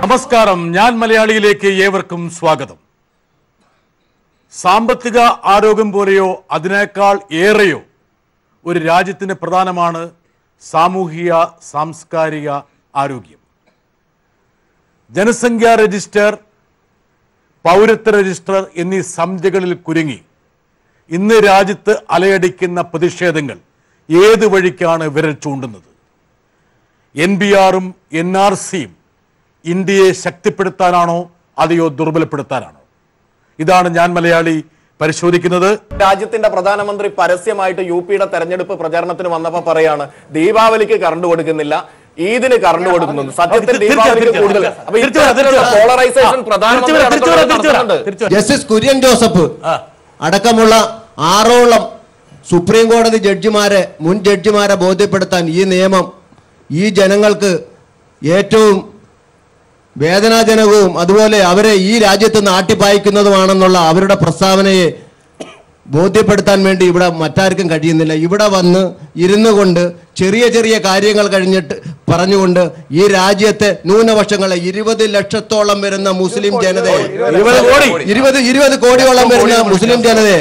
നമസ്കാരം ഞാൻ മലയാളിയിലേക്ക് ഏവർക്കും സ്വാഗതം സാമ്പത്തിക ആരോഗ്യം പോലെയോ അതിനേക്കാൾ ഏറെയോ ഒരു രാജ്യത്തിന് പ്രധാനമാണ് സാമൂഹിക സാംസ്കാരിക ആരോഗ്യം ജനസംഖ്യാ രജിസ്റ്റർ പൗരത്വ രജിസ്റ്റർ എന്നീ സംഖ്യകളിൽ കുരുങ്ങി ഇന്ന് രാജ്യത്ത് അലയടിക്കുന്ന പ്രതിഷേധങ്ങൾ ഏത് വഴിക്കാണ് വിരൽ ചൂണ്ടുന്നത് എൻ ബി ആറും എൻ ആർ സിയും ഇന്ത്യയെ ശക്തിപ്പെടുത്താനാണോ അതെയോ ദുർബലപ്പെടുത്താനാണോ ഇതാണ് ഞാൻ മലയാളി പരിശോധിക്കുന്നത് രാജ്യത്തിന്റെ പ്രധാനമന്ത്രി പരസ്യമായിട്ട് യു പിയുടെ തെരഞ്ഞെടുപ്പ് പ്രചാരണത്തിന് വന്നപ്പോ പറയാണ് ദീപാവലിക്ക് കറണ്ട് കൊടുക്കുന്നില്ല ഈദിന് കറണ്ട് കൊടുക്കുന്നു സത്യത്തിൽ തിരിച്ചു വരാം, ദീപാവലിക്ക് തിരിച്ചു കൂടുതൽ വരാം. അപ്പൊ തിരിച്ചു വരാം, തിരിച്ചു വരാം. പോളറൈസേഷൻ ആ, പ്രധാനമന്ത്രി തിരിച്ചു വരാം, തിരിച്ചു വരാം, തിരിച്ചു വരാം, നടത്തുന്നുണ്ട്. തിരിച്ചു വരാം. ജസ്റ്റിസ് കുര്യൻ ജോസഫ് ആ. അടക്കമുള്ള ആറോളം സുപ്രീം കോടതി ജഡ്ജിമാരെ മുൻ ജഡ്ജിമാരെ ബോധ്യപ്പെടുത്താൻ ഈ നിയമം ഈ ജനങ്ങൾക്ക് ഏറ്റവും വേദനാജനകവും അതുപോലെ അവരെ ഈ രാജ്യത്ത് നിന്ന് ആട്ടിപ്പായിക്കുന്നതുമാണെന്നുള്ള അവരുടെ പ്രസ്താവനയെ ബോധ്യപ്പെടുത്താൻ വേണ്ടി ഇവിടെ മറ്റാർക്കും കഴിയുന്നില്ല ഇവിടെ വന്ന് ഇരുന്നു കൊണ്ട് ചെറിയ ചെറിയ കാര്യങ്ങൾ കഴിഞ്ഞിട്ട് പറഞ്ഞുകൊണ്ട് ഈ രാജ്യത്തെ ന്യൂനപക്ഷങ്ങളെ ഇരുപത് ലക്ഷത്തോളം വരുന്ന മുസ്ലിം ജനതയെ ഇരുപത് കോടി. ഇരുപത് ഇരുപത് കോടിയോളം വരുന്ന മുസ്ലിം ജനതയെ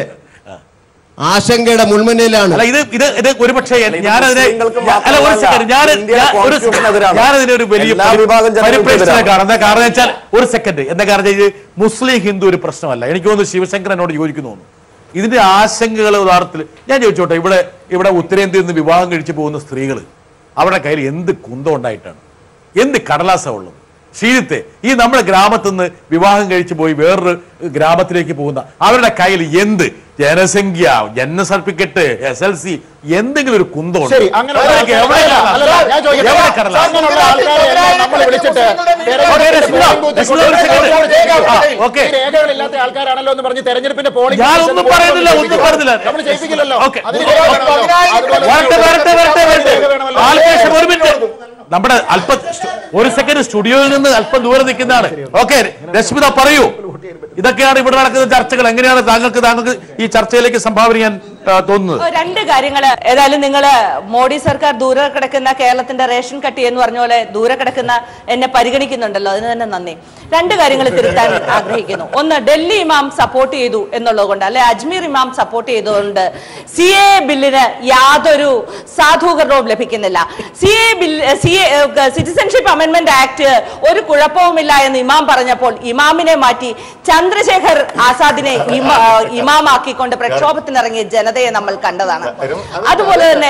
ആശങ്കയുടെ മുൾമുനയിലാണ് അല്ല ഇത് ഇത് ഇത് ഒരുപക്ഷെ ഇത് ഞാനതിനെ മുസ്ലിങ്ങൾക്ക് അല്ല ഒരു മാത്രമല്ല, സെക്കൻഡ് ഞാൻ ഇന്ത്യ ഞാൻ- ഒരു കോൺസ്റ്റിറ്റ്യൂഷനെതിരാണ്. ഞാനതിനെ ഒരു വലിയ എല്ലാ വിഭാഗം ജനങ്ങൾക്കും പരിപ്രേക്ഷണ എതിരാണ്. കാണും എന്താ കാരണം വെച്ചാൽ ഒരു സെക്കൻഡ് എന്താ കാരണം ഇത് മുസ്ലിം ഹിന്ദു ഒരു പ്രശ്നമല്ല എനിക്ക് തോന്നുന്നു ശിവശങ്കർ എന്നോട് യോജിക്കുന്നു തോന്നുന്നു ഇതിന്റെ ആശങ്കകൾ ഉദാഹരണത്തിൽ ഞാൻ ചോദിച്ചോട്ടെ ഇവിടെ ഇവിടെ ഉത്തരേന്ത്യയിൽ നിന്ന് വിവാഹം കഴിച്ചു പോകുന്ന സ്ത്രീകൾ അവരുടെ കയ്യിൽ എന്ത് കുന്തം ഉണ്ടായിട്ടാണ് എന്ത് കടലാസ ഉള്ളത് ശീലത്തെ ഈ നമ്മുടെ ഗ്രാമത്തിൽ നിന്ന് വിവാഹം കഴിച്ചു പോയി വേറൊരു ഗ്രാമത്തിലേക്ക് പോകുന്ന അവരുടെ കയ്യിൽ എന്ത് ജനസംഖ്യ ജനന സർട്ടിഫിക്കറ്റ് എസ് എൽ സി എന്തെങ്കിലും ഒരു കുന്തം ശരി അങ്ങനെ എവിടെ അല്ലല്ല, ഞാൻ ചോദിക്കട്ടെ. എവിടെ കടലാസ്? അങ്ങനെയുള്ള ആൾക്കാരെ എല്ലാം നമ്മൾ വിളിച്ചിട്ട് ഓക്കേ, രശ്മിത, രശ്മിത ഒരു second. ആ, ഓക്കേ. ഈ രേഖകളില്ലാത്ത ആൾക്കാരാണല്ലോ എന്ന് പറഞ്ഞ് തെരഞ്ഞെടുപ്പിന്റെ പോളിംഗ് ഞാനൊന്നും പറയുന്നില്ല, ഒന്നും പറയുന്നില്ല. നമ്മൾ ചെയ്യിപ്പിക്കില്ലല്ലോ ഓക്കേ. അതിന് ഓക്കേ. രേഖ വേണമല്ലോ. അതുപോലെ വരട്ടെ വരട്ടെ വരട്ടെ വരട്ടെ രേഖ വേണമല്ലോ. ആൽക്കേഷ് ഒരു മിനിറ്റ് നമ്മുടെ അല്പം ഒരു സെക്കൻഡ് സ്റ്റുഡിയോയിൽ നിന്ന് അല്പം ദൂരെ നിൽക്കുന്നതാണ് ഓക്കെ രശ്മിത പറയൂ ഇതൊക്കെയാണ് ഇവിടെ നടക്കുന്ന ചർച്ചകൾ എങ്ങനെയാണ് താങ്കൾക്ക് താങ്കൾക്ക് ഈ ചർച്ചയിലേക്ക് സംഭാവന ചെയ്യാൻ ആ, തോന്നുന്നത് ഓ, രണ്ട് കാര്യങ്ങള് ഏതായാലും നിങ്ങള് മോഡി സർക്കാർ ദൂരെ കിടക്കുന്ന കേരളത്തിന്റെ റേഷൻ കട്ടി എന്ന് പറഞ്ഞ പോലെ ദൂരെ കിടക്കുന്ന എന്നെ പരിഗണിക്കുന്നുണ്ടല്ലോ അതിന് തന്നെ നന്ദി രണ്ട് കാര്യങ്ങൾ തിരുത്താൻ ആഗ്രഹിക്കുന്നു ഒന്ന് ഡൽഹി ഇമാം സപ്പോർട്ട് ചെയ്തു എന്നുള്ളത് കൊണ്ട് അല്ലെ അജ്മീർ ഇമാം സപ്പോർട്ട് ചെയ്തുകൊണ്ട് സി എ ബില്ലിന് യാതൊരു സാധൂകരണവും ലഭിക്കുന്നില്ല C A bill C A citizenship amendment act ഒരു കുഴപ്പവുമില്ല എന്ന് ഇമാം പറഞ്ഞപ്പോൾ ഇമാമിനെ മാറ്റി ചന്ദ്രശേഖർ ആസാദിനെ ഇമ- ആ, ഇമാമാക്കിക്കൊണ്ട് പ്രക്ഷോഭത്തിനിറങ്ങിയ ജനതയെ നമ്മൾ കണ്ടതാണ് അതുപോലെ തന്നെ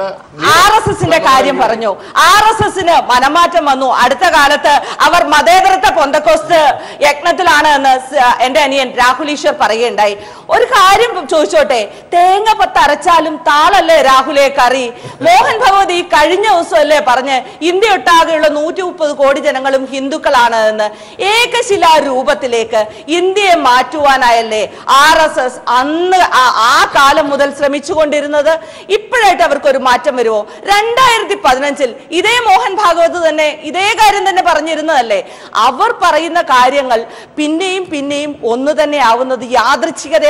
ആർ എസ് എസിന്റെ കാര്യം പറഞ്ഞു ആർ എസ് എസിന് മനമാറ്റം വന്നു അടുത്ത കാലത്ത് അവർ മതേതരത്വ പൊന്തക്കോസ്റ്റ് യജ്ഞത്തിലാണ് എന്ന് സ- എന്റെ അനിയൻ രാഹുൽ ഈശ്വർ പറയുകയുണ്ടായി ഒരു കാര്യം ചോദിച്ചോട്ടെ തേങ്ങ പത്ത് അരച്ചാലും താളല്ലേ രാഹുലെ കറി മോഹൻ ഭഗവത് ഈ കഴിഞ്ഞ ദിവസമല്ലേ പറഞ്ഞ് ഇന്ത്യ ഒട്ടാകെയുള്ള നൂറ്റി മുപ്പത് കോടി ജനങ്ങളും ഹിന്ദുക്കളാണ് എന്ന് ഏകശിലാ രൂപത്തിലേക്ക് ഇന്ത്യയെ മാറ്റുവാനായല്ലേ ആർ എസ് എസ് അന്ന് ആ- ആ കാലം മുതൽ ശ്രമിച്ചുകൊണ്ടിരുന്നത് ഇപ്പോഴായിട്ട് അവർക്ക് ഒരു മാറ്റം വരുമോ രണ്ടായിരത്തി പതിനഞ്ചിൽ ഇതേ മോഹൻ ഭാഗവത് തന്നെ ഇതേ കാര്യം തന്നെ പറഞ്ഞിരുന്നതല്ലേ അവർ പറയുന്ന കാര്യങ്ങൾ പിന്നെയും പിന്നെയും ഒന്ന് തന്നെ ആവുന്നത് യാദൃച്ഛികതയല്ല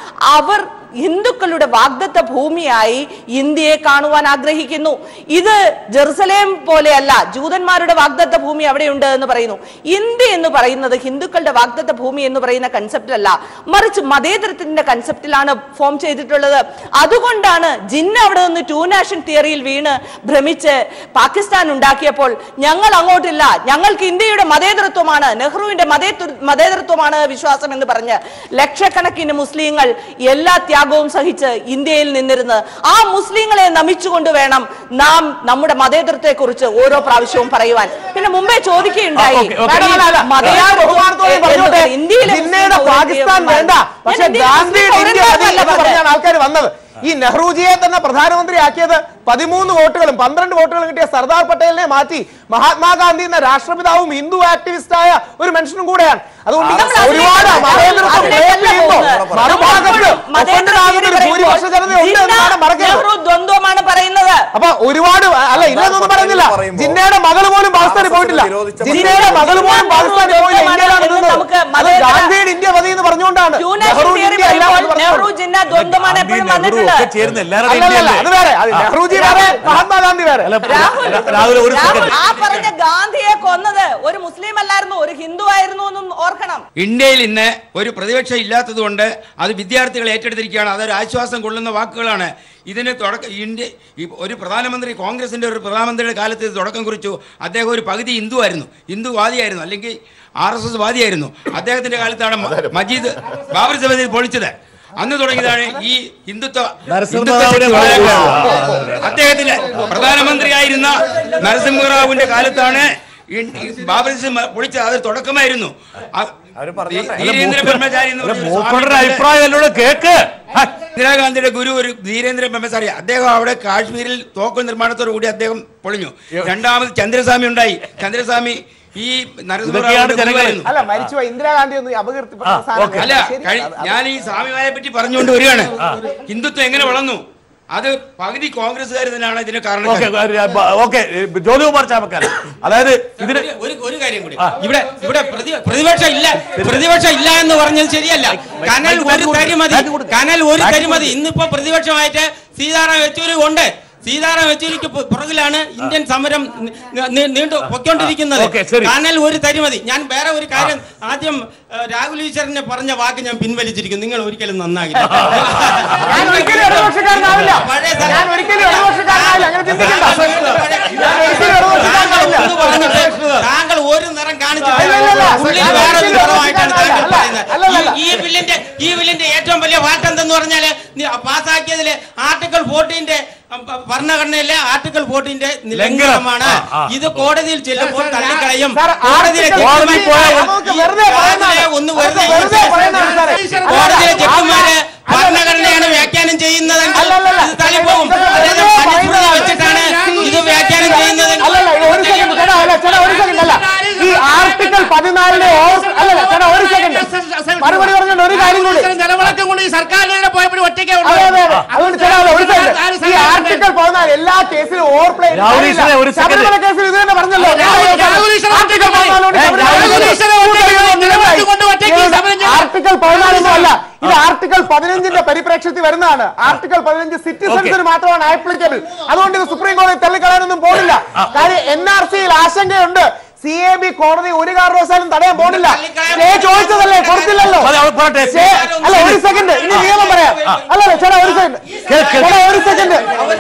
അവർ ഹിന്ദുക്കളുടെ വാഗ്ദത്ത ഭൂമിയായി ഇന്ത്യയെ കാണുവാൻ ആഗ്രഹിക്കുന്നു ഇത് ജെറുസലേം പോലെയല്ല ജൂതന്മാരുടെ വാഗ്ദത്ത ഭൂമി അവിടെയുണ്ട് എന്ന് പറയുന്നു ഇന്ത്യ എന്ന് പറയുന്നത് ഹിന്ദുക്കളുടെ വാഗ്ദത്ത ഭൂമി എന്ന് പറയുന്ന കൺസെപ്റ്റ് അല്ല മറിച്ച് മതേതരത്തിന്റെ കൺസെപ്റ്റിലാണ് ഫോം ചെയ്തിട്ടുള്ളത് അതുകൊണ്ടാണ് ജിന്ന അവിടെ നിന്ന് ടു നാഷൻ തിയറിയിൽ വീണ് ഭ്രമിച്ച് പാകിസ്ഥാൻ ഉണ്ടാക്കിയപ്പോൾ ഞങ്ങൾ അങ്ങോട്ടില്ല ഞങ്ങൾക്ക് ഇന്ത്യയുടെ മതേതരത്വമാണ് നെഹ്റുവിന്റെ മതേതൃ മതേതരത്വമാണ് വിശ്വാസം എന്ന് പറഞ്ഞ് ലക്ഷക്കണക്കിന് മുസ്ലിങ്ങൾ എല്ലാ ത്യാഗവും സഹിച്ച് ഇന്ത്യയിൽ നിന്നിരുന്ന് ആ മുസ്ലിങ്ങളെ നമിച്ചുകൊണ്ട് വേണം നാം നമ്മുടെ മതേതരത്തെ കുറിച്ച് ഓരോ പ്രാവശ്യവും പറയുവാൻ പിന്നെ മുമ്പേ ചോദിക്കുകയുണ്ടായി ആ, ഓക്കേ, ഓക്കേ. മാഡം, അല്ല, അല്ല. മതേതരത്വം ഞാൻ ബഹുമാനത്തോടെ എന്ന് പറഞ്ഞോട്ടെ ഇന്ത്യയിലെ ജിന്നയുടെ മുസ്ലിം പാകിസ്ഥാൻ പൗരത്വം വേണ്ട ഞാൻ പക്ഷെ ഇന്ത്യയിലെ ഗാന്ധിയുടെ മുസ്ലിം ഇന്ത്യ മതി പൗരത്വമല്ല എന്ന് പറഞ്ഞത്. പറഞ്ഞാണ് ആൾക്കാർ വന്നത് ഈ നെഹ്റുജിയെ തന്നെ പ്രധാനമന്ത്രിയാക്കിയത് പതിമൂന്ന് വോട്ടുകളും പന്ത്രണ്ട് വോട്ടുകളും കിട്ടിയ സർദാർ പട്ടേലിനെ മാറ്റി മഹാത്മാഗാന്ധി എന്ന രാഷ്ട്രപിതാവും ഹിന്ദു ആക്ടിവിസ്റ്റായ ഒരു മനുഷ്യനും കൂടെയാണ് അതുകൊണ്ട് നമ്മൾ അതിലേക്ക് ഒരുപാട് അല്ല, മതേതരത്വം അതിലേക്കല്ല break ചെയ്യുമ്പോൾ പോകുന്നത്. മറുഭാഗത്ത് മതേതര offended ആകുന്ന ഒരു തീയതി ഭൂരിപക്ഷ ജനത ഉണ്ട് ജിന്ന എന്നാണ് മറക്കരുത് നെഹ്റു ദ്വന്ദ്വമാണ് പറയുന്നത് അപ്പൊ ഒരുപാട് അല്ല ഇല്ലെന്നൊന്നും പറയുന്നില്ല പറയുമ്പോൾ ജിന്നയുടെ മകള് പോലും പാകിസ്ഥാനിൽ ആർ എസ് എസ് പോയിട്ടില്ല വിരോധിച്ച ജിന്നയുടെ മകള് പോലും ജിന്ന പാകിസ്ഥാനിൽ പോയില്ല നെഹ്റു ഇന്ത്യയിലാണ് എന്ന് നിന്നത് നമുക്ക് അത് മതേതര- ഗാന്ധിയുടെ ഇന്ത്യ മതി എന്ന് പറഞ്ഞുകൊണ്ട് പറഞ്ഞുകൊണ്ടാണ് Two-nation നെഹ്റു theory ഇന്ത്യ അല്ല പറയുമ്പോൾ എന്ന് നെഹ്റു പറഞ്ഞുകൊണ്ട്. ജിന്ന ദ്വന്ദ്മാണ് ഗാന്ധി, എപ്പോഴും നെഹ്റു വന്നിട്ടുള്ളത് ഒക്കെ ചേരുന്ന എല്ലാവരുടെ അല്ലല്ല, അത് വേറെ അത് ഇന്ത്യയല്ലേ? നെഹ്റുജി വേറെ മഹാത്മാഗാന്ധി വേറെ അല്ല, രാഹുൽ രാഹുൽ ഒരു രാഹുൽ സെക്കൻഡ് ആ പറഞ്ഞ ഗാന്ധിയെ കൊന്നത് ഒരു മുസ്ലിം അല്ലായിരുന്നു ഒരു ഹിന്ദു ആയിരുന്നു എന്നും ഓർക്കണം ഇന്ത്യയിൽ ഇന്ന് ഒരു പ്രതിപക്ഷം ഇല്ലാത്തതുകൊണ്ട് അത് വിദ്യാർത്ഥികൾ ഏറ്റെടുത്തിരിക്കുകയാണ് അതൊരു ആശ്വാസം കൊള്ളുന്ന വാക്കുകളാണ് ഇതിന് തുടക്ക ഇന്ത്യ ഈ ഒരു പ്രധാനമന്ത്രി കോൺഗ്രസിന്റെ ഒരു പ്രധാനമന്ത്രിയുടെ കാലത്ത് ഇത് തുടക്കം കുറിച്ചു അദ്ദേഹം ഒരു പകുതി ഹിന്ദു ആയിരുന്നു ഹിന്ദുവാദിയായിരുന്നു അല്ലെങ്കിൽ ആർ എസ് എസ് വാദിയായിരുന്നു അദ്ദേഹത്തിന്റെ കാലത്താണ് മ- മജീദ് ബാബറി മസ്ജിദ് പൊളിച്ചത് അന്ന് തുടങ്ങിയതാണ് ഈ ഹിന്ദുത്വ നരസിംഹറാവുവിനെ ഹിന്ദുത്വ ശക്തി വളരെ വളരാൻ. അദ്ദേഹത്തിന്റെ പ്രധാനമന്ത്രിയായിരുന്ന നരസിംഹറാവുവിന്റെ കാലത്താണ് ഈ ഈ ബാബറി മസ്ജിദ് പൊളിച്ചത് അത് തുടക്കമായിരുന്നു ആ- ഈ- ധീരേന്ദ്ര ബ്രഹ്മചാരി എന്ന് പറഞ്ഞ ഒരു മൂപ്പരുടെ സ്വാമിയുടെ അഭിപ്രായം എന്നോട് കേക്ക് ഹ, ഇന്ദിരാഗാന്ധിയുടെ ഗുരു ഒരു ധീരേന്ദ്ര ബ്രഹ്മചാരി അദ്ദേഹം അവിടെ കാശ്മീരിൽ തോക്ക് നിർമ്മാണത്തോടു കൂടി അദ്ദേഹം പൊളിഞ്ഞു രണ്ടാമത് ചന്ദ്രസ്വാമി ഉണ്ടായി ചന്ദ്രസ്വാമി ഈ ഇതൊക്കെയാണ് നരസിംഹറാവുവിന്റെ ജനങ്ങൾ- ഗുരുവായിരുന്നു. അല്ല മരിച്ചുപോയി ഇന്ദിരാഗാന്ധി ഒന്നും അപകീർത്തിപ്പെട്ട ആ, സാധനം ഓക്കേ. അല്ല ശരി, കഴി- അത് അത് ഞാൻ ഈ സ്വാമിമാരെ പറ്റി പറഞ്ഞുകൊണ്ട് വരികയാണ് ഹിന്ദുത്വം എങ്ങനെ വളർന്നു അത് പകുതി കോൺഗ്രസ്സുകാർ തന്നെയാണ് ഇതിന് കാരണം ഓക്കെ ഓക്കെ ജ്യോതികുമാർ ചാമക്കാല അതായത് ഇതിന് ഒരു- ഒരു ഒരു കാര്യം കൂടി ഇവിടെ ഇവിടെ പ്രതി- പ്രതിപക്ഷം ഇല്ല പ്രതിപക്ഷം ഇല്ല എന്ന് പറഞ്ഞത് ശരിയല്ല കനൽ ഒരു തരി മതി കനൽ ഒരു തരി മതി ഇന്നിപ്പോ പ്രതിപക്ഷമായിട്ട് സീതാറാം യെച്ചൂരി ഉണ്ട് സീതാറാം യെച്ചൂരിക്ക് പു- പുറകിലാണ് ഇന്ത്യൻ സമരം നി- നി- നീണ്ടു പൊയ്ക്കൊണ്ടിരിക്കുന്നത് ഓക്കേ, ശരി. കനൽ ഒരു തരി മതി ഞാൻ വേറെ ഒരു കാര്യം ആദ്യം ഏഹ്, രാഹുൽ ഈശ്വരനെ പറഞ്ഞ വാക്ക് ഞാൻ പിൻവലിച്ചിരിക്കും നിങ്ങൾ ഒരിക്കലും നന്നാകില്ല ഞാൻ ഒരിക്കലും ഇടതുപക്ഷക്കാരനാവില്ല പഴയ സ്ഥലം- ഞാൻ ഒരിക്കലും ഇടതുപക്ഷക്കാരനാവില്ല അങ്ങനെ ചിന്തിക്കണ്ട ഞാൻ ഒരിക്കലും ഇടതുപക്ഷക്കാരനാവില്ല എന്ന് പറഞ്ഞിട്ട് താങ്കൾ ഒരു നിറം കാണിച്ചിട്ട് അല്ല, അല്ല, അല്ല. ഉള്ളിൽ ഞാൻ വേറെ ഒരു ഒരിക്കലും നിറമായിട്ടാണ് താങ്കൾ അല്ല, പറയുന്നത് അല്ല, അല്ല, അല്ല. ഈ- ഈ ബില്ലിന്റെ ഈ ബില്ലിന്റെ ഏറ്റവും വലിയ വാട്ട് എന്തെന്ന് പറഞ്ഞാല് നി- പാസ്സാക്കിയതില് ആർട്ടിക്കിൾ ഫോർട്ടീന്റെ ഭരണഘടനയിലെ ആർട്ടിക്കിൾ ഫോർട്ടീന്റെ ലംഘനമാണ് ആ, ആ. ഇത് കോടതിയിൽ ചെല്ലുമ്പോൾ തള്ളിക്കളയും സാർ, കോടതിയിലെ ആർട്ടിക്കിൾ കോടതിയിൽ ജഡ്ജിമാർ- പോയാൽ നമുക്ക് വെറുതെ രാവിലെ പറയുന്നതാണ്. ഒന്ന് അതൊക്കെ വെറുതെ വെറുതെ പറയുന്നതാണ് സാറേ. കോടതിയിലെ അല്ല, ജഡ്ജിമാര് അല്ല, ഭരണഘടനയാണ് വ്യാഖ്യാനം ചെയ്യുന്നതെങ്കിൽ അല്ലല്ലല്ല. ഇത് തള്ളിപ്പോകും ഇതൊക്കെ അതായത് വെറുതെ മനുസ്മൃതി പറയുന്നതാണ്. വെച്ചിട്ടാണ് ഇത് വ്യാഖ്യാനം ചെയ്യുന്നതെങ്കിൽ അല്ലല്ല ഇത് ഒരു സെക്കൻഡ് ചേട്ടാ അല്ല ചേട്ടാ ഒരു സെക്കൻഡ് അല്ല ഈ ആർട്ടിക്കിൾ പതിനാലിലെ ഓ- അല്ലല്ല ചേട്ടാ ഒരു സെക്കൻഡ് മറുപടി പറഞ്ഞുകൊണ്ട് ഒരു കാര്യം കൂടി നിലവിളക്കം കൊണ്ട് ഈ സർക്കാരിനെ പോയപ്പോൾ ഒറ്റയ്ക്ക് അതെ അതെ അതെ അതുകൊണ്ട് ചേട്ടാ അല്ല, ഒരു സെക്കൻഡ് ഈ ആർട്ടിക്കിൾ പതിനാല് എല്ലാ കേസിലും ഓവർ പ്ലേ രാഹുൽ ഈശ്വരനെ ഒരു second. ശബരിമല കേസിൽ ഇത് തന്നെ പറഞ്ഞല്ലോ രാഹുൽ- രാഹുൽ ഈശ്വരൻ ആർട്ടിക്കിൾ പതിനാല് കൊണ്ട് ഏ, ശബരിമല രാഹുൽ കേസിൽ ഈശ്വരൻ ഒറ്റയ്ക്ക് നിലവിളക്കം കൊണ്ട് ഒറ്റയ്ക്ക് ഇവരുടെ സമരം ചെയ്ത- ആർട്ടിക്കിൾ പതിനാലൊന്നും അല്ല ഇത് ആർട്ടിക്കിൾ പതിനഞ്ചിന്റെ പരിപ്രേക്ഷ്യത്തിൽ വരുന്നതാണ് ആർട്ടിക്കിൾ പതിനഞ്ച് സിറ്റിസൺസിന് മാത്രമാണ് ആപ്ലിക്കബിൾ അതുകൊണ്ട് ഇത് സുപ്രീം കോടതി തള്ളിക്കളയാനൊന്നും പോണില്ല കാര്യം എൻ ആർ സിയിൽ ആശങ്കയുണ്ട് സി എ ബി കോടതി ഒരു കാരണവശാലും തടയാൻ പോണില്ല സ്റ്റേ ചോദിച്ചതല്ലേ കൊടുത്തില്ലല്ലോ മതി, അവൾ പറയട്ടെ. സ്റ്റേ അല്ല ഒരു സെക്കൻഡ് ഇനി നിയമം പറയാം അല്ലല്ല ചേട്ടാ ഒരു സെക്കൻഡ് ചേട്ടാ ഒരു സെക്കൻഡ്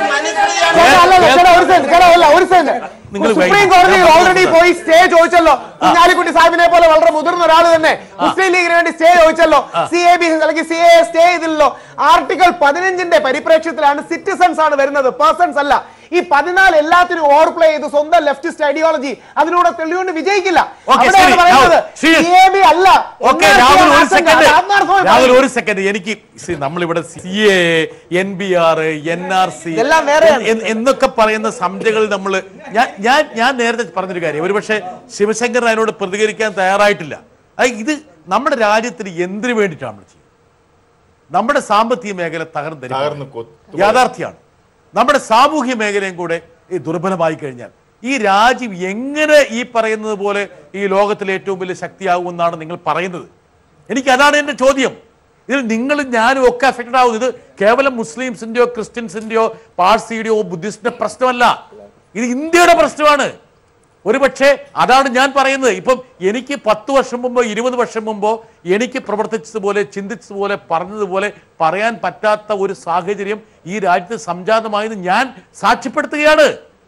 ചേട്ടാ അല്ലല്ല ചേട്ടാ ഒരു സെക്കൻഡ് ചേട്ടാ അല്ല ഒരു സെക്കൻഡ് നിങ്ങൾ സുപ്രീം വൈകി. കോടതിയിൽ ഞാൻ ഓൾറെഡി പറഞ്ഞു. പോയി സ്റ്റേ ചോദിച്ചല്ലോ കുഞ്ഞാലിക്കുട്ടി സാഹിബിനെ പോലെ വളരെ മുതിർന്ന ഒരാൾ തന്നെ മുസ്ലിം ലീഗിന് വേണ്ടി സ്റ്റേ ചോദിച്ചല്ലോ സി എ ബി അല്ലെങ്കിൽ സി എ സ്റ്റേ ചെയ്തില്ലല്ലോ ആർട്ടിക്കിൾ പതിനഞ്ചിന്റെ പരിപ്രേക്ഷ്യത്തിലാണ് സിറ്റിസൺസ് ആണ് വരുന്നത് പേഴ്സൺസ് അല്ല ഈ പതിനാല് എല്ലാത്തിനും ഓവർപ്ലേ ചെയ്ത് സ്വന്തം ലെഫ്റ്റിസ്റ്റ് ഐഡിയോളജി അതിലൂടെ തെളിവുകൊണ്ട് വിജയിക്കില്ല ഓക്കേ, അവിടെയാണ് ശരി. പറയുന്നത് രാഹുൽ, ശരി. സി എ ബി അല്ല ഓക്കെ ഒന്നാം രാഹുൽ ഒരു ആശങ്ക, സെക്കൻഡ് അത് ആത്മാർത്ഥമായി രാഹുൽ പറയുന്നു. ഒരു സെക്കൻഡ് എനിക്ക് see, നമ്മളിവിടെ C A N B R N R C ഇതെല്ലാം വേറെയാണ്. എന്നൊക്കെ പറയുന്ന സംജകൾ നമ്മൾ ഞാൻ ഞാൻ ഞാൻ നേരത്തെ പറഞ്ഞൊരു കാര്യം ഒരുപക്ഷെ ശിവശങ്കർ അതിനോട് പ്രതികരിക്കാൻ തയ്യാറായിട്ടില്ല അത് ഇത് നമ്മുടെ രാജ്യത്തിന് എന്തിനു വേണ്ടിയിട്ടാണ് നമ്മൾ ചെയ്യുന്നത് നമ്മുടെ സാമ്പത്തിക മേഖല തകർന്നു തകർന്ന് കൊത്തുപോയി. യാഥാർത്ഥ്യമാണ് നമ്മുടെ സാമൂഹ്യ മേഖലയും കൂടെ ഈ ദുർബലമായി കഴിഞ്ഞാൽ ഈ രാജ്യം എങ്ങനെ ഈ പറയുന്നത് പോലെ ഈ ലോകത്തിലെ ഏറ്റവും വലിയ ശക്തിയാകുമെന്നാണ് നിങ്ങൾ പറയുന്നത് എനിക്ക് അതാണ് എൻ്റെ ചോദ്യം ഇതിൽ നിങ്ങളും ഞാനും ഒക്കെ അഫക്റ്റഡ് ആവും ഇത് കേവലം മുസ്ലിംസിന്റെയോ ക്രിസ്ത്യൻസിന്റെയോ പാഴ്സിയുടെയോ ബുദ്ധിസ്റ്റിന്റെ പ്രശ്നമല്ല ഇത് ഇന്ത്യയുടെ പ്രശ്നമാണ് ഒരുപക്ഷെ അതാണ് ഞാൻ പറയുന്നത് ഇപ്പം എനിക്ക് പത്ത് വർഷം മുമ്പോ ഇരുപത് വർഷം മുമ്പോ എനിക്ക് പ്രവർത്തിച്ചതുപോലെ ചിന്തിച്ചതുപോലെ പറഞ്ഞതുപോലെ പറയാൻ പറ്റാത്ത ഒരു സാഹചര്യം ഈ രാജ്യത്ത് സംജാതമായത് ഞാൻ സാക്ഷ്യപ്പെടുത്തുകയാണ്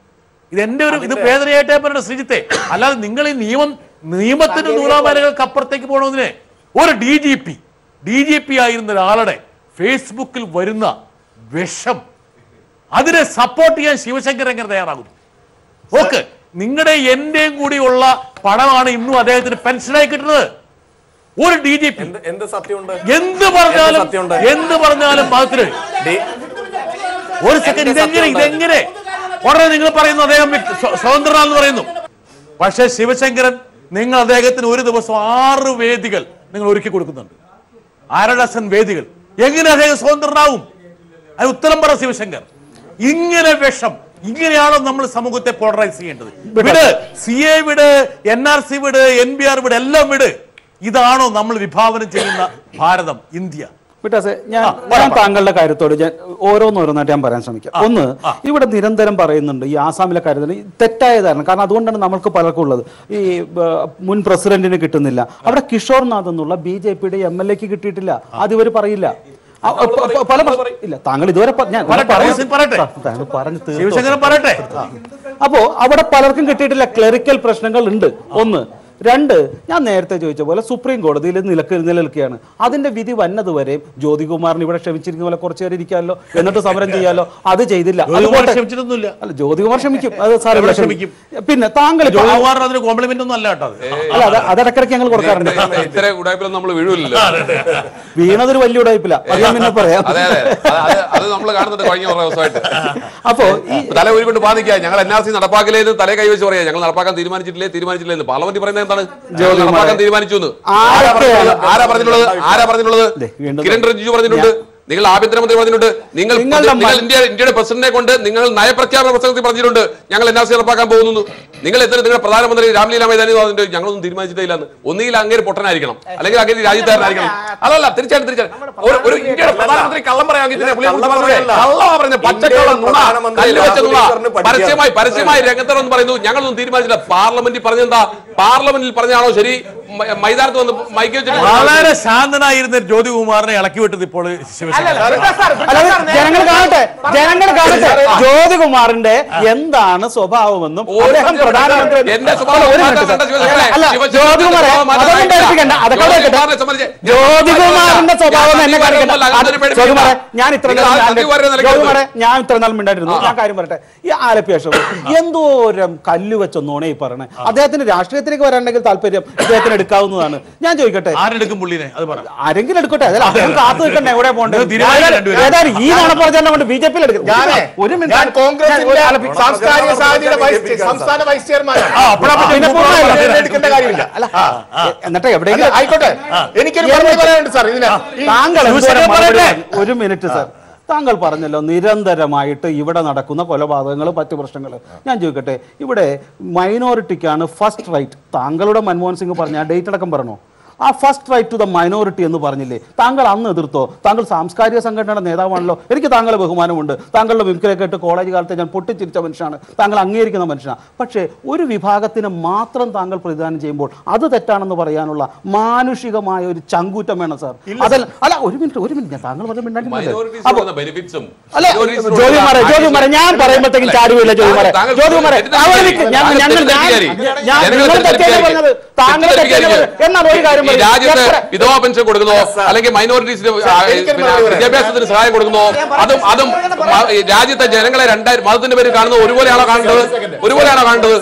ഇത് എന്റെ ഒരു ഇത് വേദനയായിട്ടേ പറയുന്നത് ശ്രീജിത്തെ അല്ലാതെ നിങ്ങൾ ഈ നിയമം നിയമത്തിന്റെ നൂലാമാലകൾക്ക് അപ്പുറത്തേക്ക് പോകണമെന്നിന് ഒരു D G P D G P ആയിരുന്ന ഒരാളുടെ ഫേസ്ബുക്കിൽ വരുന്ന വിഷം അതിനെ സപ്പോർട്ട് ചെയ്യാൻ ശിവശങ്കർ എങ്ങനെ തയ്യാറാകുന്നു ഓക്കെ നിങ്ങളുടെ എന്റെയും കൂടിയുള്ള പണമാണ് ഇന്നും അദ്ദേഹത്തിന് പെൻഷനായി കിട്ടുന്നത് ഒരു ഡി ജി പി എന്ത് സത്യമുണ്ട് എന്ത് പറഞ്ഞാലും സത്യമുണ്ട്? എന്ത് പറഞ്ഞാലും മതത്തിന് ഡി- ഒരു സെക്കൻഡ് എന്ത് ഇതെങ്ങനെ സത്യമുണ്ട്? ഇതെങ്ങനെ ഉടനെ നിങ്ങൾ പറയുന്നു അദ്ദേഹം വ്യക്തി- സ്വ- സ്വതന്ത്രനാണെന്ന് പറയുന്നു പക്ഷേ ശിവശങ്കരൻ നിങ്ങൾ അദ്ദേഹത്തിന് ഒരു ദിവസം ആറ് വേദികൾ നിങ്ങൾ ഒരുക്കി കൊടുക്കുന്നുണ്ട് അര ഡസൻ വേദികൾ എങ്ങനെ അദ്ദേഹം സ്വതന്ത്രനാവും അത് ഉത്തരം പറ ശിവശങ്കർ ഇങ്ങനെ വിഷം ഇങ്ങനെയാണോ നമ്മൾ സമൂഹത്തെ പോളറൈസ് ചെയ്യേണ്ടത് വിട് സി എ വിട് എൻ ആർ സി വിട് എൻ ബി ആർ വിട് എല്ലാം വിട് ഇതാണോ നമ്മൾ വിഭാവനം ചെയ്യുന്ന ഭാരതം ഇന്ത്യ വിട്ടാസെ ഞാൻ ഞാൻ താങ്കളുടെ കാര്യത്തോട് ഞാൻ ഓരോന്നോരോന്നായിട്ട് ഞാൻ പറയാൻ ശ്രമിക്കാം ഒന്ന് ഇവിടെ നിരന്തരം പറയുന്നുണ്ട് ഈ ആസാമിലെ കാര്യത്തിൽ ഈ തെറ്റായ ധാരണ കാരണം അതുകൊണ്ടാണ് നമ്മൾക്ക് പലർക്കും ഉള്ളത് ഈ ബ, മുൻ പ്രസിഡന്റിന് കിട്ടുന്നില്ല അവിടെ കിഷോർ നാഥ് എന്നുള്ള ബി ജെ പിയുടെ എം എൽ എക്ക് കിട്ടിയിട്ടില്ല അത് ഇവർ പറയില്ല ആ, പ- പ- പല പ്രശ്ന- ഇല്ല താങ്കൾ ഇതുവരെ പ- ഞാൻ പറയട്ടെ, പറയാൻ- ഹൗസിൽ പറയട്ടെ. താങ്കൾ പറഞ്ഞു തീർത്തോ? ശിവശങ്കരൻ പറയട്ടെ അപ്പോ അവിടെ പലർക്കും കിട്ടിയിട്ടില്ല ക്ലറിക്കൽ പ്രശ്നങ്ങൾ ഉണ്ട് ഒന്ന് രണ്ട് ഞാൻ നേരത്തെ ചോദിച്ച പോലെ സുപ്രീം കോടതിയിൽ നിലക്ക് നിലനിൽക്കുകയാണ് അതിന്റെ വിധി വന്നതുവരെ ജ്യോതികുമാറിന് ഇവിടെ ക്ഷമിച്ചിരിക്കുന്ന പോലെ കുറച്ചു നേരം ഇരിക്കാമല്ലോ എന്നിട്ട് സമരം ചെയ്യാലോ അത് ചെയ്തില്ല ജ്യോതികുമാർ അതുപോലെ- ക്ഷമിച്ചിട്ടൊന്നുമില്ല അല്ല ജ്യോതികുമാർ ക്ഷമിക്കും അത് സാർ എവിടെ ക്ഷമിക്കും? പിന്നെ താങ്കൾ ഇപ്പോ- ജോലികുമാറിന് അതിന് കോംപ്ലിമെന്റ് ഒന്നും അല്ല കേട്ടോ അത് അല്ല അത് അതിടക്കിടക്ക് ഞങ്ങൾ കൊടുക്കാറുണ്ട് ഇത്തരം ഉടായ്പിലൊന്നും നമ്മൾ വീഴൂലല്ലോ വീണതൊരു വലിയ ഉടായ്പില്ല അത് ഞാൻ പിന്നെ പറയാം അതെ അതെ അത് അത് അത് നമ്മൾ കാണുന്നുണ്ട് കഴിഞ്ഞ കുറേ ദിവസമായിട്ട് അപ്പോ ഈ തല ഊരിക്കൊണ്ട് ബാധിക്കുക ഞങ്ങൾ എൻ ആർ സി നടപ്പാക്കില്ലെന്ന് തല കൈവച്ച് പറയാം ഞങ്ങൾ നടപ്പാക്കാൻ തീരുമാനിച്ചിട്ടില്ലേ തീരുമാനിച്ചിട്ടില്ലേ എന്ന് പാർലമെന്റ് പറയുന്നത് എന്താണ് ഞങ്ങൾ നടപ്പാക്കാൻ തീരുമാനിച്ചു എന്ന് ആരാ പറഞ്ഞിട്ടുള്ളത്? ആരാ പറഞ്ഞിട്ടുള്ളത് ആരാ പറഞ്ഞിട്ടുള്ളത് ദേ, വീണ്ടും കിരൺ റിജിജു പറഞ്ഞിട്ടുണ്ട് നിങ്ങൾ ആഭ്യന്തരമന്ത്രി പറഞ്ഞിട്ടുണ്ട് നിങ്ങൾ നിങ്ങളുടെ നിങ്ങൾ ഇന്ത്യ ഇന്ത്യയുടെ പ്രസിഡന്റിനെ കൊണ്ട് നിങ്ങൾ നയപ്രഖ്യാപന പ്രസംഗത്തിൽ പറഞ്ഞിട്ടുണ്ട് ഞങ്ങൾ എൻ ആർ സി നടപ്പാക്കാൻ പോകുന്നു നിങ്ങൾ എത്ര നിങ്ങളുടെ പ്രധാനമന്ത്രി രാംലീല മൈതാനി പറഞ്ഞിട്ട് ഞങ്ങളൊന്നും തീരുമാനിച്ചിട്ടില്ല എന്ന് ഒന്നുകിൽ അങ്ങേര് പൊട്ടനായിരിക്കണം അല്ലെങ്കിൽ അങ്ങേര് രാജ്യത്താരനായിരിക്കണം അതല്ല തീർച്ചയായിട്ടും തീർച്ചയായിട്ടും ഒരു ഒരു ഇന്ത്യയുടെ പ്രധാനമന്ത്രി കള്ളം പറയാമെങ്കിൽ പിന്നെ പുള്ളിയെ കുറിച്ച് പറഞ്ഞൂടെ? കള്ളമാ പറഞ്ഞത് പച്ചക്കള്ളം നുണ കല്ല് വെച്ച നുണ പരസ്യമായി പരസ്യമായി രംഗത്തറന്ന് പറയുന്നു ഞങ്ങളൊന്നും തീരുമാനിച്ചില്ല പാർലമെന്റിൽ പറഞ്ഞെന്താ പാർലമെന്റിൽ പറഞ്ഞാണോ ശരി മ- മൈതാനത്ത് വന്ന് മൈക്ക് വെച്ചിട്ട് വളരെ ശാന്തനായിരുന്ന ജ്യോതികുമാറിനെ ഇളക്കി വിട്ടത് ഇപ്പോൾ ശിവശങ്കരൻ അല്ലാതെ ജനങ്ങൾ കാണട്ടെ ജനങ്ങൾ കാണട്ടെ ജ്യോതികുമാറിന്റെ എന്താണ് സ്വഭാവമെന്നും അദ്ദേഹം പ്രധാനമന്ത്രി എന്റെ സ്വഭാവം ഒരു മാറ്റാൻ മിനിറ്റ് വേണ്ട സാർ. ശിവശങ്കരൻ. അല്ല ശിവശങ്കരൻ ജ്യോതികുമാറെ സ്വഭാവം മാറ്റാൻ അതൊന്നും ആയിട്ടില്ല. പേടിപ്പിക്കണ്ട അതൊക്കെ അവിടെ വെക്കട്ടെ. ജ്യോതികുമാറിനെ സംബന്ധിച്ച് ഞാൻ ജ്യോതികുമാറിന്റെ സ്വഭാവം എന്നെ ഞാൻ കാണിക്കണ്ട സന്ദീപ് വാര്യരെ അത് ജ്യോതികുമാറെ ഞാൻ ഇത്ര നിങ്ങൾ നാൾ ആ സന്ദീപ് വാര്യരെ നിലയ്ക്ക് ജ്യോതികുമാറെ ഞാൻ ഇത്ര നാൾ മിണ്ടായിരുന്നു ഞാൻ കാര്യം പറയട്ടെ ഈ ആലപ്പി അശോക് എന്തോരം കല്ല് വെച്ച നോണേ ഈ പറയണേ അദ്ദേഹത്തിന് രാഷ്ട്രീയത്തിലേക്ക് വരാണെങ്കിൽ താല്പര്യം ഇദ്ദേഹത്തിന് എടുക്കാവുന്നതാണ് ഞാൻ ചോദിക്കട്ടെ ആരെടുക്കും പുള്ളിനെ അത് പറ ആരെങ്കിലും എടുക്കട്ടെ അതല്ല അദ്ദേഹം കാത്തു നിൽക്കണ്ടേ എവിടെ പോകണ്ടേ ഇത് തീരുമാനിക്കാൻ രണ്ടുപേരും. ഏതായാലും ഈ നാണപ്രചാരണം കൊണ്ട് ബി ജെ പിയിൽ എടുക്കും ഞാനേ, ഒരു മിനിറ്റ് ഞാൻ കോൺഗ്രസിന്റെ സാംസ്കാരിക സാധ്യതയുടെ വൈസ് സംസ്ഥാന വൈസ് ചെയർമാനാണ് ആ, അപ്പോഴാ പിന്നെ പിന്നെ പൂർണ്ണ പൂർണ്ണ ആയില്ല. എടുക്കേണ്ട കാര്യമില്ല അല്ല എന്നിട്ട് അല്ല, എവിടെയെങ്കിലും ആയിക്കോട്ടെ എനിക്കൊരു മറുപടി പറയാനുണ്ട് സാർ ഇതിന് ഈ താങ്കൾ എന്തോരം ശിവശങ്കരൻ മറുപടി പറയട്ടെ. പറഞ്ഞു? ഒരു മിനിറ്റ് സാർ താങ്കൾ പറഞ്ഞല്ലോ നിരന്തരമായിട്ട് ഇവിടെ നടക്കുന്ന കൊലപാതകങ്ങൾ മറ്റു പ്രശ്നങ്ങൾ ഞാൻ ചോദിക്കട്ടെ ഇവിടെ മൈനോറിറ്റിക്കാണ് ഫസ്റ്റ് റൈറ്റ് താങ്കളുടെ മൻമോഹൻ സിംഗ് പറഞ്ഞ ആ ഡേറ്റ് അടക്കം പറഞ്ഞോ ആ first right to the minority എന്ന് പറഞ്ഞില്ലേ താങ്കൾ അന്ന് എതിർത്തോ താങ്കൾ സാംസ്കാരിക സംഘടനയുടെ നേതാവാണല്ലോ എനിക്ക് താങ്കളെ ബഹുമാനമുണ്ട് താങ്കളുടെ വിംക്കിലെ കേട്ട് കോളേജ് കാലത്ത് ഞാൻ പൊട്ടിച്ചിരിച്ച മനുഷ്യനാണ് താങ്കൾ അംഗീകരിക്കുന്ന മനുഷ്യനാണ് പക്ഷേ ഒരു വിഭാഗത്തിന് മാത്രം താങ്കൾ പ്രതിദാനം ചെയ്യുമ്പോൾ അത് തെറ്റാണെന്ന് പറയാനുള്ള മാനുഷികമായ ഒരു ചങ്കൂറ്റം വേണം സാർ അതല്ല അല്ല ഒരു മിനിറ്റ് ഒരു മിനിറ്റ് ഞാൻ താങ്കൾ പറഞ്ഞ മിണ്ടാണ്ടിരുന്നല്ലേ? മൈനോറിറ്റീസ് അപ്പൊ- കൊടുക്കുന്ന ബെനിഫിറ്റ്സും അല്ല ജോലിമാരെ ജോലിമാരെ ഞാൻ പറയുമ്പോഴത്തേക്കും ചാരുവില്ല ജോലിമാരെ ജോലിമാരെ അവിടെ നിൽക്ക്. ഞാൻ ഞങ്ങൾ ഞാൻ ഞാൻ നിങ്ങൾ തെറ്റല്ലേ പറഞ്ഞത് താങ്കൾ തെറ്റല്ലേ പറഞ്ഞത് എന്നാൽ ഒരു കാര്യം ഈ പറയൂ. രാജ്യത്ത് എത്ര- വിധവാ പെൻഷൻ കൊടുക്കുന്നോ അല്ലെങ്കിൽ മൈനോറിറ്റീസിന് എനിക്കൊരു മറുപടി പറയാം. വിദ്യാഭ്യാസത്തിന് സഹായം കൊടുക്കുന്നോ അതും അതും മ- ഈ രാജ്യത്തെ ജനങ്ങളെ രണ്ടായിരം മതത്തിന്റെ പേര് കാണുന്നത് ഒരുപോലെയാണോ കാണേണ്ടത് ഒരുപോലെയാണോ കാണേണ്ടത്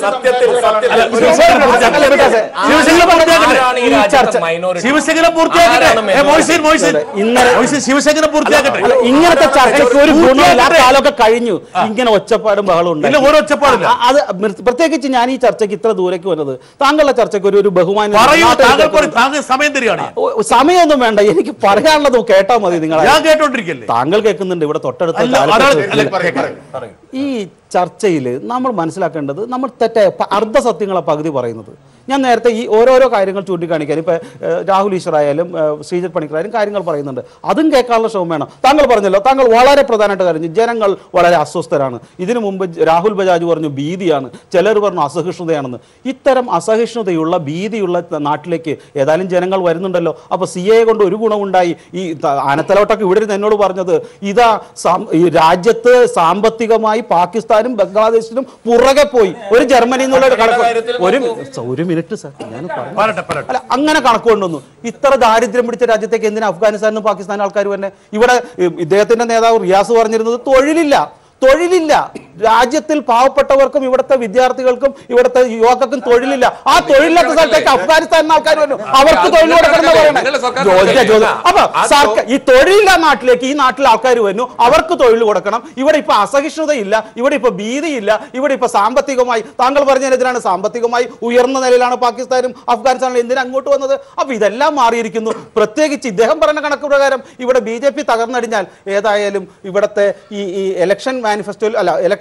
ശിവശങ്കരൻ പൂർത്തിയാക്കട്ടെ. ശിവശങ്കരൻ പൂർത്തിയാക്കട്ടെ. ഈ ചർച്ച ശിവശങ്കരൻ പൂർത്തിയാക്കട്ടെ ഏ, മൊയ്സീൻ മൊയ്സീൻ ഇന്നലെ- മൊയ്സീൻ ശിവശങ്കരൻ പൂർത്തിയാക്കട്ടെ അല്ല, ഇങ്ങനത്തെ ചർച്ചയ്ക്ക് ഒരു ഗുണമില്ല ആ കാലമൊക്കെ കഴിഞ്ഞു ഇങ്ങനെ ഒച്ചപ്പാടും ബഹളം ഇല്ല ഉണ്ടായി ഒരു ഒച്ചപ്പാടില്ല ആ, അത് മിർ- പ്രത്യേകിച്ച് ഞാൻ ഈ ചർച്ചയ്ക്ക് ഇത്ര ദൂരേക്ക് വന്നത് താങ്കളുടെ ചർച്ചയ്ക്ക് ഒരു ഒരു ബഹുമാനം പറയൂ നാട്ടുകാർക്ക് താങ്കൾ പറയും താങ്കൾ സമയം തരികയാണ് ഞാൻ. ഓ, സമയമൊന്നും വേണ്ട എനിക്ക് പറയാനുള്ളത് കേട്ടാ മതി നിങ്ങൾ ഞാൻ കേട്ടോണ്ടിരിക്കല്ലേ താങ്കൾ കേൾക്കുന്നുണ്ട് ഇവിടെ തൊട്ടടുത്ത അല്ല, ആലപ്പുഴ ഒരാൾ- സ്റ്റേഷനിൽ. അല്ല, പറയൂ, പറയൂ. ഈ ചർച്ചയിൽ നമ്മൾ മനസ്സിലാക്കേണ്ടത് നമ്മൾ തെറ്റായ പ- അർദ്ധസത്യങ്ങളെ പകുതി പറയുന്നത് ഞാൻ നേരത്തെ ഈ ഓരോരോ കാര്യങ്ങൾ ചൂണ്ടിക്കാണിക്കാൻ ഇപ്പൊ ഏഹ്, രാഹുൽ ഈശ്വർ ആയാലും ഏഹ്, ശ്രീജിത് പണിക്കറായാലും കാര്യങ്ങൾ പറയുന്നുണ്ട് അതും കേൾക്കാനുള്ള ശ്രമം വേണം താങ്കൾ പറഞ്ഞല്ലോ താങ്കൾ വളരെ പ്രധാനമായിട്ട് കാര്യം ജനങ്ങൾ വളരെ അസ്വസ്ഥരാണ് ഇതിനു മുമ്പ് ജ- രാഹുൽ ബജാജ് പറഞ്ഞു ഭീതിയാണ് ചിലർ പറഞ്ഞു അസഹിഷ്ണുതയാണെന്ന് ഇത്തരം അസഹിഷ്ണുതയുള്ള ഭീതിയുള്ള ത- നാട്ടിലേക്ക് ഏതായാലും ജനങ്ങൾ വരുന്നുണ്ടല്ലോ അപ്പൊ സി എ കൊണ്ട് ഒരു ഗുണമുണ്ടായി ഈ ത- ആനത്തലോട്ടൊക്കെ ഇവിടെ ഇരുന്ന് എന്നോട് പറഞ്ഞത് ഇതാ സാം- ഈ രാജ്യത്ത് സാമ്പത്തികമായി പാകിസ്ഥാനും ബംഗ്ലാദേശിനും പുറകെ പോയി ഒരു ജർമ്മനി എന്നുള്ള ഒരു കണക്ക് ഒരു മി- ഒരു മിനിറ്റ് സാർ ഞാൻ പറഞ്ഞു പറയട്ടെ പറയട്ടെ അല്ല അങ്ങനെ കണക്ക് കൊണ്ടുവന്നു ഇത്ര ദാരിദ്ര്യം പിടിച്ച രാജ്യത്തേക്ക് എന്തിനാ അഫ്ഗാനിസ്ഥാനിലും പാകിസ്ഥാനും ആൾക്കാർ തന്നെ ഇവിടെ ഇ- ഇദ്ദേഹത്തിന്റെ നേതാവ് റിയാസ് പറഞ്ഞിരുന്നത് തൊഴിലില്ല തൊഴിലില്ല രാജ്യത്തിൽ പാവപ്പെട്ടവർക്കും ഇവിടുത്തെ വിദ്യാർത്ഥികൾക്കും ഇവിടുത്തെ യുവാക്കൾക്കും തൊഴിലില്ല ആ തൊഴിലില്ലാത്ത സ്ഥലത്തേക്ക് അഫ്ഗാനിസ്ഥാനിൽ ആൾക്കാർ വന്നു അവർക്ക് തൊഴിൽ കൊടുക്കണം എന്ന് പറയണേ നിങ്ങളുടെ സർക്കാർ ചോദിച്ചാ ചോദ്യം. ആ, അപ്പൊ സർക്കാർ ഈ തൊഴിലില്ല നാട്ടിലേക്ക് ഈ നാട്ടിലെ ആൾക്കാർ വരുന്നു അവർക്ക് തൊഴിൽ കൊടുക്കണം ഇവിടെ ഇപ്പൊ അസഹിഷ്ണുതയില്ല ഇവിടെ ഇപ്പൊ ഭീതിയില്ല ഇവിടെ ഇപ്പൊ സാമ്പത്തികമായി താങ്കൾ പറഞ്ഞതിനെതിരാണ് സാമ്പത്തികമായി ഉയർന്ന നിലയിലാണ് പാകിസ്ഥാനും അഫ്ഗാനിസ്ഥാനും എന്തിനാ അങ്ങോട്ട് വന്നത് അപ്പൊ ഇതെല്ലാം മാറിയിരിക്കുന്നു പ്രത്യേകിച്ച് ഇദ്ദേഹം പറഞ്ഞ കണക്ക് പ്രകാരം ഇവിടെ ബി ജെ പി തകർന്നടിഞ്ഞാൽ ഏതായാലും ഇവിടുത്തെ ഈ ഈ ഇലക്ഷൻ മാനിഫെസ്റ്റോയിൽ അല്ല ഇലക്ഷൻ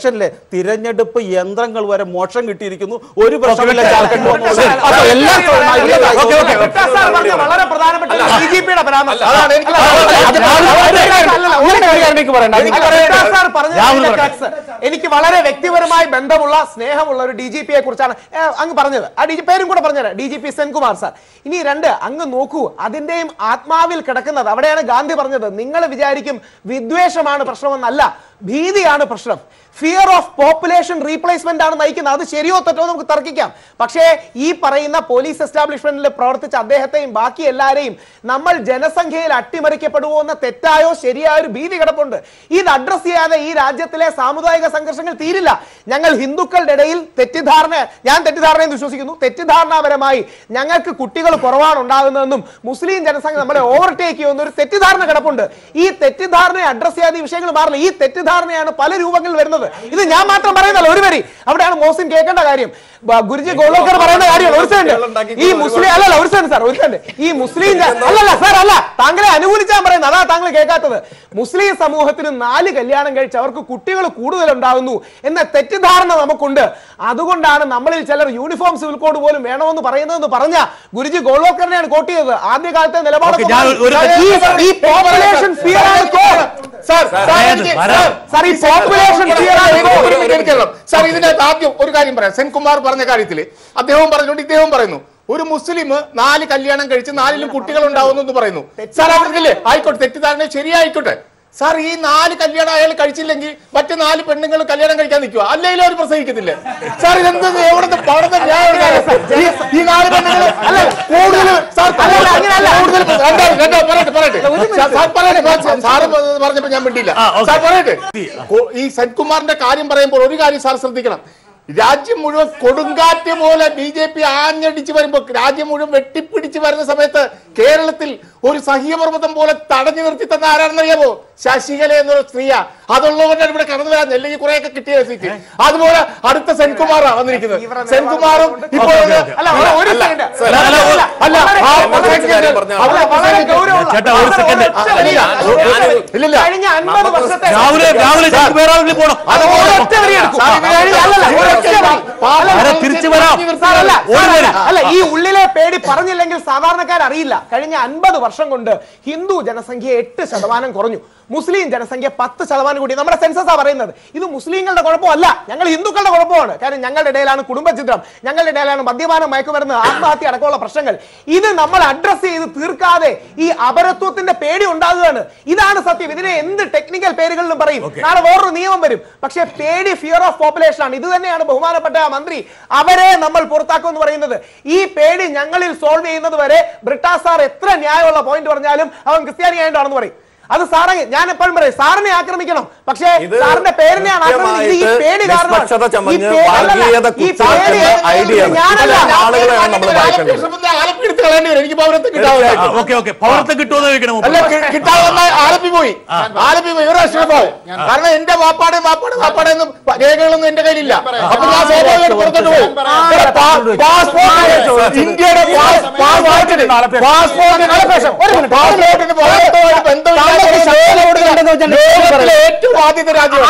ഇലക്ഷനിലെ തിരഞ്ഞെടുപ്പ് യന്ത്രങ്ങൾ വരെ മോക്ഷം കിട്ടിയിരിക്കുന്നു ഒരു പ്രശ്നമില്ല ഓക്കേ, ജാർഖണ്ഡ് ഓക്കേ. വന്നത്. അപ്പൊ എല്ലാ ഓക്കേ, ഓക്കേ. വികാസ് സാർ പറഞ്ഞ വളരെ പ്രധാനപ്പെട്ട ഡി ജി പിയുടെ പരാമർശം അതാണ് എനിക്ക് അല്ല, അല്ല, അത് അല്ല, അല്ല, അങ്ങനെ ഒരു ഒരു കാര്യം എനിക്ക് പറയണ്ട. എനിക്ക് അല്ല, വികാസ് സാർ പറഞ്ഞതിന്റെ രാഹുൽ പറയട്ടെ. crux, എനിക്ക് വളരെ വ്യക്തിപരമായി ബന്ധമുള്ള സ്നേഹമുള്ള ഒരു ഡി ജി പിയെ കുറിച്ചാണ് ഏ, അങ്ങ് പറഞ്ഞത് ആ ഡി ജി പേരും കൂടെ പറഞ്ഞത് D G P Senkumar sir ഇനി രണ്ട് അങ്ങ് നോക്കൂ അതിന്റെയും ആത്മാവിൽ കിടക്കുന്നത് അവിടെയാണ് ഗാന്ധി പറഞ്ഞത് നിങ്ങൾ വിചാരിക്കും വിദ്വേഷമാണ് പ്രശ്നമെന്നല്ല ഭീതിയാണ് പ്രശ്നം ഫിയർ ഓഫ് പോപ്പുലേഷൻ റീപ്ലേസ്മെന്റ് ആണ് നയിക്കുന്നത് അത് ശരിയോ തെറ്റോ നമുക്ക് തർക്കിക്കാം പക്ഷേ ഈ പറയുന്ന പോലീസ് എസ്റ്റാബ്ലിഷ്മെന്റിൽ പ്രവർത്തിച്ച അദ്ദേഹത്തെയും ബാക്കി എല്ലാവരെയും നമ്മൾ ജനസംഖ്യയിൽ അട്ടിമറിക്കപ്പെടുമോ എന്ന തെറ്റായോ ശരിയായോ ഒരു ഭീതി കിടപ്പുണ്ട് ഇത് അഡ്രസ് ചെയ്യാതെ ഈ രാജ്യത്തിലെ സാമുദായിക സംഘർഷങ്ങൾ തീരില്ല ഞങ്ങൾ ഹിന്ദുക്കളുടെ ഇടയിൽ തെറ്റിദ്ധാരണ ഞാൻ തെറ്റിദ്ധാരണയെന്ന് വിശ്വസിക്കുന്നു തെറ്റിദ്ധാരണാപരമായി ഞങ്ങൾക്ക് കുട്ടികൾ കുറവാണ് ഉണ്ടാകുന്നതെന്നും മുസ്ലിം ജനസംഖ്യ നമ്മളെ ഓവർടേക്ക് ചെയ്യുന്ന ഒരു തെറ്റിദ്ധാരണ കിടപ്പുണ്ട് ഈ തെറ്റിദ്ധാരണയെ അഡ്രസ് ചെയ്യാതെ ഈ വിഷയങ്ങൾ മാറില്ല ഈ തെറ്റിദ്ധാരണയാണ് പല രൂപങ്ങളിൽ വരുന്നത് ഇത് ഞാൻ മാത്രം പറയുന്നല്ല ഒരു വരി അവിടെയാണ് മോസിൻ കേൾക്കേണ്ട കാര്യം ബ- ഗുരുജി ഗോളോക്കർ പറയുന്ന കാര്യമാണ് ഒരു സെക്കൻഡ് ഈ മുസ്ലിം അല്ലല്ല ഒരു സെക്കൻഡ് സാർ ഒരു സെക്കൻഡ് ഈ മുസ്ലിം ജ- അല്ലല്ല സാർ അല്ല താങ്കളെ അനുകൂലിച്ചാൻ പറയുന്നത് അതാ താങ്കൾ കേൾക്കാത്തത് മുസ്ലിം സമൂഹത്തിന് നാല് കല്യാണം കഴിച്ച് അവർക്ക് കുട്ടികൾ കൂടുതൽ ഉണ്ടാകുന്നു എന്ന തെറ്റിദ്ധാരണ നമുക്കുണ്ട് അതുകൊണ്ടാണ് നമ്മളിൽ ചിലർ യൂണിഫോം സിവിൽ കോഡ് പോലും വേണമെന്ന് പറയുന്നതെന്ന് പറഞ്ഞ ഗുരുജി ഗോളോക്കറിനെയാണ് കോട്ട് ചെയ്തത് ആദ്യകാലത്തെ നിലപാടൊക്കെ ഓക്കേ, ഞാൻ മാറി. ഒരു- ഈ- ഈ പോപ്പുലേഷൻ ഫിയർ ആണ് core. സാർ സാർ വരാൻ, എനിക്ക് വരാൻ. സാർ ഈ പോപ്പുലേഷൻ ഫിയർ ആണ് ഒരു core. മിനിറ്റ് എനിക്കറിയാം. സാർ ഇതിന്റെ ആദ്യം ഒരു കാര്യം പറയാം സെൻകുമാർ പറഞ്ഞ കാര്യത്തിൽ അദ്ദേഹവും പറഞ്ഞുകൊണ്ട് ഇദ്ദേഹം പറയുന്നു ഒരു മുസ്ലിം നാല് കല്യാണം കഴിച്ച് നാലിലും കുട്ടികൾ ഉണ്ടാവുന്നു എന്ന് പറയുന്നു സാർ അവർക്കില്ലേ ആയിക്കോട്ടെ തെറ്റിദ്ധാരണ ശരിയായിക്കോട്ടെ സാർ ഈ നാല് കല്യാണം അയാൾ കഴിച്ചില്ലെങ്കിൽ മറ്റു നാല് പെണ്ണുങ്ങൾ കല്യാണം കഴിക്കാൻ നിൽക്കുക അല്ലെങ്കിൽ അവർ പ്രസവിക്കത്തില്ലേ സാർ ഇതെന്ത് എവിടുന്ന് പടത്തെ ന്യായമുള്ള കാര്യം സാർ? ഈ- ഈ നാല് പെണ്ണുങ്ങൾ അല്ല കൂടുതൽ സാർ അല്ലല്ല, അങ്ങനെയല്ല. കൂടുതൽ രണ്ടോ രണ്ടോ പറയട്ടെ പറയട്ടെ സാർ- സാർ പറയട്ടെ സാർ- സാറ് പറഞ്ഞപ്പോ ഞാൻ മിണ്ടില്ല ആ, ഓക്കേ. സാർ പറയട്ടെ കൊ- ഈ സൻകുമാറിന്റെ കാര്യം പറയുമ്പോൾ ഒരു കാര്യം സാർ ശ്രദ്ധിക്കണം രാജ്യം മുഴുവൻ കൊടുങ്കാറ്റ് പോലെ ബി ജെ പി ആഞ്ഞടിച്ച് വരുമ്പോൾ രാജ്യം മുഴുവൻ വെട്ടിപ്പിടിച്ച് വരുന്ന സമയത്ത് കേരളത്തിൽ ഒരു സഹ്യപർവ്വതം പോലെ തടഞ്ഞു നിർത്തി തന്ന ആരാണെന്നറിയാമോ ശശികല എന്നൊരു സ്ത്രീയാ അതുള്ളവരാണ് ഇവിടെ കടന്നു വരാൻ അല്ലെങ്കിൽ കുറെയൊക്കെ കിട്ടിയ സീറ്റ് അതുപോലെ അടുത്ത സെൻകുമാറാ വന്നിരിക്കുന്നത് സെൻകുമാറും ഇപ്പോൾ ഓക്കേ, ഓക്കേ. അല്ല ഒരു- ഒരു സെക്കൻഡ് അല്ല, അല്ല, അല്ല, അല്ല, വളരെ- ആ വളരെ- സെക്കൻഡ് വളരെ- വളരെ ഗൗരവമുള്ള- ചേട്ടാ, ഒരു വളരെ സെക്കൻഡ്. ഒരൊറ്റ വരിയാ. ഇല്ലില്ല. കഴിഞ്ഞ അൻപത് വർഷത്തെ രാഹുലെ രാഹുലെ ഞങ്ങൾക്ക് വേറെ ആരെങ്കിലും പോണം അത് ഒരൊറ്റ വരി എടുക്കും. സാർ, ഇത് കഴിഞ്ഞ് അല്ലല്ല, ഒരൊറ്റ വരി. വരെ തിരിച്ചു വരാം സാർ, അല്ല, ഓടി സാർ, വരാം. അല്ല ഈ ഉള്ളിലെ പേടി പറഞ്ഞില്ലെങ്കിൽ സാധാരണക്കാർ അറിയില്ല കഴിഞ്ഞ അൻപത് വർഷം കൊണ്ട് ഹിന്ദു ജനസംഖ്യ എട്ട് ശതമാനം കുറഞ്ഞു മുസ്ലിം ജനസംഖ്യ പത്ത് ശതമാനം കൂടി നമ്മുടെ സെൻസസാ പറയുന്നത് ഇത് മുസ്ലിങ്ങളുടെ കുഴപ്പമല്ല ഞങ്ങൾ ഹിന്ദുക്കളുടെ കുഴപ്പമാണ് കാരണം ഞങ്ങളുടെ ഇടയിലാണ് കുടുംബചിത്രം ഞങ്ങളുടെ ഇടയിലാണ് മദ്യപാനം മയക്കുമരുന്ന് ആത്മഹത്യ അടക്കമുള്ള പ്രശ്നങ്ങൾ ഇത് നമ്മൾ അഡ്രസ് ചെയ്ത് തീർക്കാതെ ഈ അപരത്വത്തിന്റെ പേടി ഉണ്ടാകുകയാണ് ഇതാണ് സത്യം ഇതിനെ എന്ത് ടെക്നിക്കൽ പേരുകളിലും പറയും നാളെ വേറൊരു നിയമം വരും പക്ഷേ പേടി ഫിയർ ഓഫ് പോപ്പുലേഷൻ ആണ് ഇത് തന്നെയാണ് ബഹുമാനപ്പെട്ട ആ മന്ത്രി അവരെ നമ്മൾ പുറത്താക്കും എന്ന് പറയുന്നത് ഈ പേടി ഞങ്ങളിൽ സോൾവ് ചെയ്യുന്നത് വരെ ബ്രിട്ടാസ് സാർ എത്ര ന്യായമുള്ള പോയിന്റ് പറഞ്ഞാലും അവൻ ക്രിസ്ത്യാനി ആയിട്ടാണെന്ന് പറയും അത് സാറെ ഞാൻ എപ്പോഴും പറയും സാറിനെ ആക്രമിക്കണം പക്ഷേ ഇത് സാറിന്റെ പേരിനെയാണ് ആക്രമിക്കുന്നത് ഇത് ഈ പേടി കാരണം നിഷ്പക്ഷത ചമഞ്ഞ് ഈ പേ- അല്ലല്ല, വർഗീയത ഈ കുത്തിവെക്കുന്ന പേടി- ഐഡിയ ആണ്. ഞാനല്ല ഇത്തരം ആളുകളെയാണ് നമ്മൾ വായിക്കേണ്ടത് ആലപ്പി ആലപ്പി എടുത്ത് കളയേണ്ടി വരും എനിക്ക് പൗരത്വം കിട്ടാതെ ഓക്കെ ഓക്കെ പൗരത്വം കിട്ടുമെന്ന് ചോദിക്കണം അല്ല കി- കിട്ടാതെ ആലപ്പി പോയി ആലപ്പി പോയി ഒരു അക്ഷരമാവും കാരണം എന്റെ വാപ്പാടെ വാപ്പാടെ വാപ്പാടെ ഒന്നും രേഖകളൊന്നും എന്റെ കയ്യിലില്ല അപ്പൊ ഞാൻ സ്വാഭാവികമായിട്ട് പുറത്തോട്ട് പോകും ഇവിടെ പാ- പാസ്പോർട്ട് ഇന്ത്യയുടെ പാസ്- പാസ്പോർട്ടിന് പാസ്പോർട്ടിന് പാസ്പോർട്ടിന് പുറത്തുമായിട്ട് ബന്ധമില്ലാത്ത ലോകത്തിലെ ഏറ്റവും ആദ്യത്തെ രാജ്യം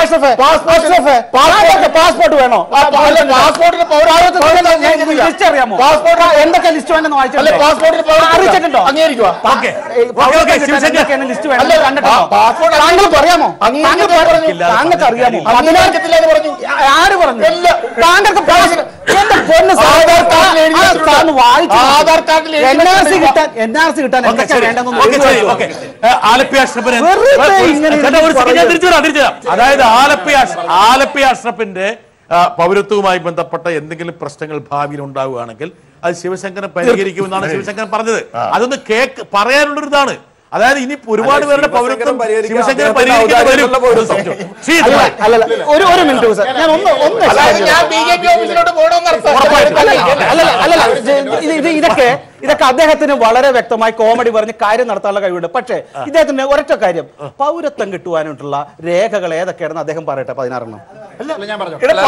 പാസ്പോർട്ട് പാസ്പോർട്ട് വേണോ പാസ്പോർട്ടിന് പൗരാത്വം ലിസ്റ്റ് അറിയാമോ പാസ്പോർട്ട് എന്തൊക്കെ ലിസ്റ്റ് വേണ്ടെന്ന് അല്ല വായിച്ചിട്ടുണ്ടോ പാസ്പോർട്ടിന് പൗരത്വം അറിയിച്ചിട്ടുണ്ടോ? അംഗീകരിക്കുക okay okay okay Sivasankar list അല്ല, വേണം കണ്ടിട്ടുണ്ടോ പാസ്പോർട്ട് താങ്കൾക്ക് അറിയാമോ അംഗീകരിക്കത്തില്ല താങ്കൾക്ക് പറഞ്ഞു. താങ്കൾക്ക് അറിയാമോ അംഗീകരിക്കത്തില്ല എന്ന് പറഞ്ഞു ആര് പറഞ്ഞു എല്ലാ- താങ്കൾക്ക് പാസ്- എന്റെ പൊന്ന് ആധാർ കാർഡിൽ എഴുതി ആ വെച്ചിട്ടുണ്ട്. സാറിന് വായിച്ചു ആധാർ കാർഡിൽ എഴുതി എൻ ആർ സി വെച്ചിട്ടുണ്ട്. കിട്ടാൻ എൻ ആർ സി കിട്ടാൻ ഓക്കെ എന്തൊക്കെയാ ശരി വേണ്ടെന്ന് ഓക്കെ ശരി ഓക്കെ ആലപ്പി അഷ്റഫിന് വെറുതെ ഇങ്ങനെ ചേട്ടാ, ഒരു സെക്കൻഡ് ഞാൻ പറയുന്നത്. തിരിച്ചു തരാം തിരിച്ചു തരാം അതായത് ആലപ്പി അഷ്- ആലപ്പി അഷ്റഫിന്റെ ആ, പൗരത്വവുമായി ബന്ധപ്പെട്ട എന്തെങ്കിലും പ്രശ്നങ്ങൾ ഭാവിയിൽ ഉണ്ടാവുകയാണെങ്കിൽ അത് ശിവശങ്കരൻ പരിഹരിക്കുമെന്നാണ് ശിവശങ്കരൻ പറഞ്ഞത് അതൊന്ന് കേക്ക് പറയാനുള്ളൊരു ഇതാണ് അതായത് ഇനി ഒരുപാട് അല്ല, പേരുടെ ശിവശങ്കരൻ പൗരത്വം പരിഹരിക്കാൻ ശിവശങ്കരൻ അദ്ദേഹത്തിന്റെ പരിഹരിക്കേണ്ടി വരും ഔദാര്യമുള്ള പൗരത്വം. ശ്രീ, അല്ല അല്ല ഒരു ഒരു മിനിറ്റ് സാർ ഞാൻ ഒന്ന് ഒന്ന് അതായത് explain ഞാൻ ബി ജെ പി ഓഫീസിലോട്ട് പോകണമെന്ന് അർത്ഥം ഉറപ്പായിട്ടും. അല്ലല്ല അല്ലല്ല അല്ലല്ല ഇത് ഇത് ഇതൊക്കെ ഇതൊക്കെ അദ്ദേഹത്തിന് വളരെ വ്യക്തമായി കോമഡി പറഞ്ഞ് കാര്യം നടത്താനുള്ള കഴിവുണ്ട് പക്ഷേ ഇദ്ദേഹത്തിന് ഒരൊറ്റ കാര്യം പൗരത്വം കിട്ടുവാനായിട്ടുള്ള രേഖകൾ ഏതൊക്കെയാണെന്ന് അദ്ദേഹം പറയട്ടെ പതിനാറെണ്ണം തീരുമാനിച്ചിട്ടില്ല.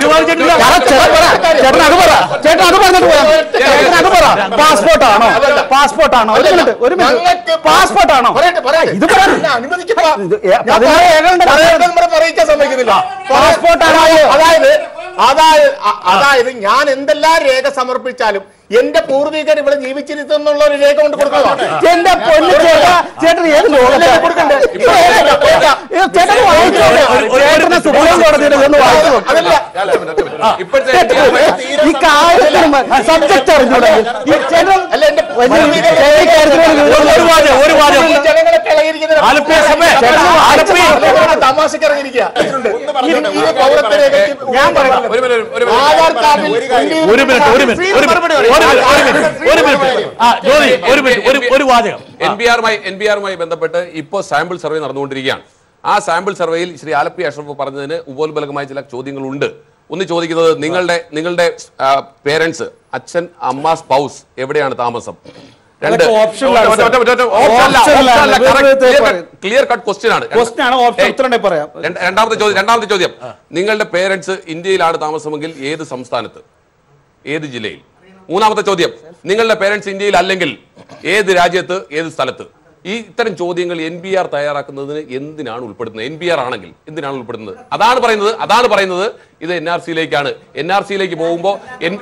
ചേട്ടൻ അത് പറ ചേട്ടൻ അത് പറഞ്ഞിട്ട് പോയാ ചേട്ടൻ അത് പറ പാസ്പോർട്ട് ആണോ പാസ്പോർട്ട് ആണോ ഒരു മിനിറ്റ് ഒരു മിനിറ്റ് പാസ്പോർട്ട് ആണോ ഇത് പറ ഇത് ഏ, പതിനാറ് രേഖകളുണ്ട്. പറയിക്കാൻ സമ്മതിക്കുന്നില്ല പാസ്പോർട്ട് ആണോ? അതായത് അതായത് അ- അതായത് ഞാൻ എന്തെല്ലാം രേഖ സമർപ്പിച്ചാലും എന്റെ പൂർവികർ ഇവിടെ ജീവിച്ചിരുത്തുന്നുള്ള ഒരു രേഖ കൊണ്ട് കൊടുക്കുന്നതാണ് എന്റെ പൊന്നു ചേട്ടാ ചേട്ടൻ ഏത് ലോകത്താ കൊടുക്കണ്ടേ? ഇത് ഏതാ? ഇത് ചേട്ടൻ വായിച്ചോട്ടെ ചേട്ടന് സുപ്രീം കോടതിയുടെ ഒന്ന് വായിച്ചു നോക്ക്. അതല്ല ഇപ്പോഴത്തെ ഈ കാര്യത്തിന് സബ്ജക്ട് അറിഞ്ഞൂടെങ്കിൽ ഈ ചേട്ടൻ അല്ല എന്റെ വലിയ പൂർവികർ ഈ കാര്യത്തിന് ഒരു വിവരം ഒരു വാചകം ഒരു വാചകം ഈ ജനങ്ങളൊക്കെ ഇളകിയിരിക്കുന്നത് ആലപ്പുഴ സഭ- ചേട്ടാ, ആലപ്പുഴ- ആലപ്പുഴ തമാശക്ക് ഇറങ്ങിയിരിക്കുക ഇത് ഇത് പൗരത്വ രേഖയ്ക്ക് ഞാൻ പറയാം. ഒരു മിനിറ്റ് ഒരു മിനിറ്റ് ആധാർ കാർഡിൽ ഒരു മിനിറ്റ് ഒരു മിനിറ്റ് ഒരു മിനിറ്റ് ഒരു മിനിറ്റ് ഒരു മിനിറ്റ് ഒരു മിനിറ്റ് ആ ജ്യോതി ഒരു മിനിറ്റ് ഒരു ഒരു വാചകം എൻ ബി ആറുമായി എൻ ബി ആറുമായി ബന്ധപ്പെട്ട് ഇപ്പോൾ സാമ്പിൾ സർവേ നടന്നുകൊണ്ടിരിക്കുകയാണ് ആ സാമ്പിൾ സർവേയിൽ ശ്രീ ആലപ്പി അഷ്റഫ് പറഞ്ഞതിന് ഉപോത്ബലകമായ ചില ചോദ്യങ്ങളുണ്ട് ഒന്ന് ചോദിക്കുന്നത് നിങ്ങളുടെ നിങ്ങളുടെ പേരൻസ് അച്ഛൻ അമ്മ സ്പൗസ് എവിടെയാണ് താമസം രണ്ട് അതൊക്കെ optional ആണ്, sir. ഓപ്ഷൻ Optional ആണ്. വെറുതെ പറയും. ക്ലിയർ കട്ട് ക്വസ്റ്റ്യൻ ആണ് Question ആണ്, option ഏയ്, ഉത്തരം ഉണ്ടെങ്കിൽ പറയാം. രണ്ട്- രണ്ടാമത്തെ ചോദ്യം രണ്ടാമത്തെ ചോദ്യം നിങ്ങളുടെ പേരൻസ് ഇന്ത്യയിലാണ് താമസമെങ്കിൽ ഏത് സംസ്ഥാനത്ത് ഏത് ജില്ലയിൽ മൂന്നാമത്തെ ചോദ്യം നിങ്ങളുടെ പേരൻസ് ഇന്ത്യയിൽ അല്ലെങ്കിൽ ഏത് രാജ്യത്ത് ഏത് സ്ഥലത്ത് ഈ ഇത്തരം ചോദ്യങ്ങൾ എൻ ബി ആർ തയ്യാറാക്കുന്നതിന് എന്തിനാണ് ഉൾപ്പെടുന്നത് എൻ ബി ആർ ആണെങ്കിൽ എന്തിനാണ് ഉൾപ്പെടുന്നത് അതാണ് പറയുന്നത് അതാണ് പറയുന്നത് ഇത് എൻ ആർ സിയിലേക്കാണ് എൻ ആർ സിയിലേക്ക് പോകുമ്പോൾ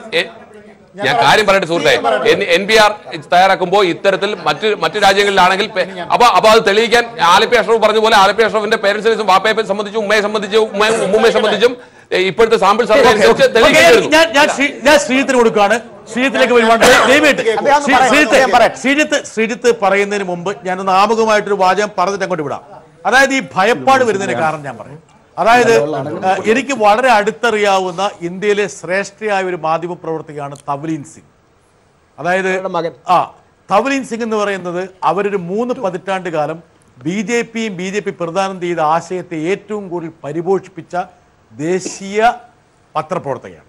ഞാൻ കാര്യം പറയട്ടെ സുഹൃത്തെ എൻ ബി ആർ തയ്യാറാക്കുമ്പോൾ ഇത്തരത്തിൽ മറ്റ് മറ്റു രാജ്യങ്ങളിലാണെങ്കിൽ പെ- അപ്പൊ അപ്പൊ അത് തെളിയിക്കാൻ ആലപ്പി അഷ്റഫ് പറഞ്ഞ പോലെ ആലപ്പി അഷ്റഫിന്റെ പേരൻസിനെ വാപ്പയെ സംബന്ധിച്ചും ഉമ്മയെ സംബന്ധിച്ചും ഉമ്മയെ ഉമ്മുമ്മയെ സംബന്ധിച്ചും ഏ, ഇപ്പോഴത്തെ സാമ്പിൾ സർവേ അനുസരിച്ച് ഓക്കേ, തെളിയിക്കപ്പെടുന്നു ഞാൻ ഞാൻ ശ്രീ- ഞാൻ ശ്രീജിത്തിന് കൊടുക്കുകയാണ് ശ്രീജിത്തിലേക്ക് വരുവാണ് ദയവായിട്ട് അദ്ദേഹം ഒന്ന് ശ്രീ- പറയട്ടെ, ശ്രീജിത്ത് അദ്ദേഹം പറയട്ടെ. ശ്രീജിത്ത് ശ്രീജിത്ത് പറയുന്നതിന് മുമ്പ് ഞാനൊന്ന് ആമുഖമായിട്ടൊരു വാചകം പറഞ്ഞിട്ട് അങ്ങോട്ട് വിടാം അതായത് ഈ ഭയപ്പാട് വരുന്നതിന് കാരണം ഞാൻ പറയും അതായത് ആ, എനിക്ക് വളരെ അടുത്തറിയാവുന്ന ഇന്ത്യയിലെ ശ്രേഷ്ഠയായ ഒരു മാധ്യമ പ്രവർത്തകയാണ് തവലീൻ സിംഗ് അതായത് മകൻ. ആ തവലീൻ സിംഗ് എന്ന് പറയുന്നത് അവരൊരു മൂന്ന് പതിറ്റാണ്ട് കാലം ബി ജെ പിയും ബി ജെ പി പ്രദാനം ചെയ്ത ആശയത്തെ ഏറ്റവും കൂടുതൽ പരിപോഷിപ്പിച്ച ദേശീയ പത്രപ്രവർത്തകയാണ്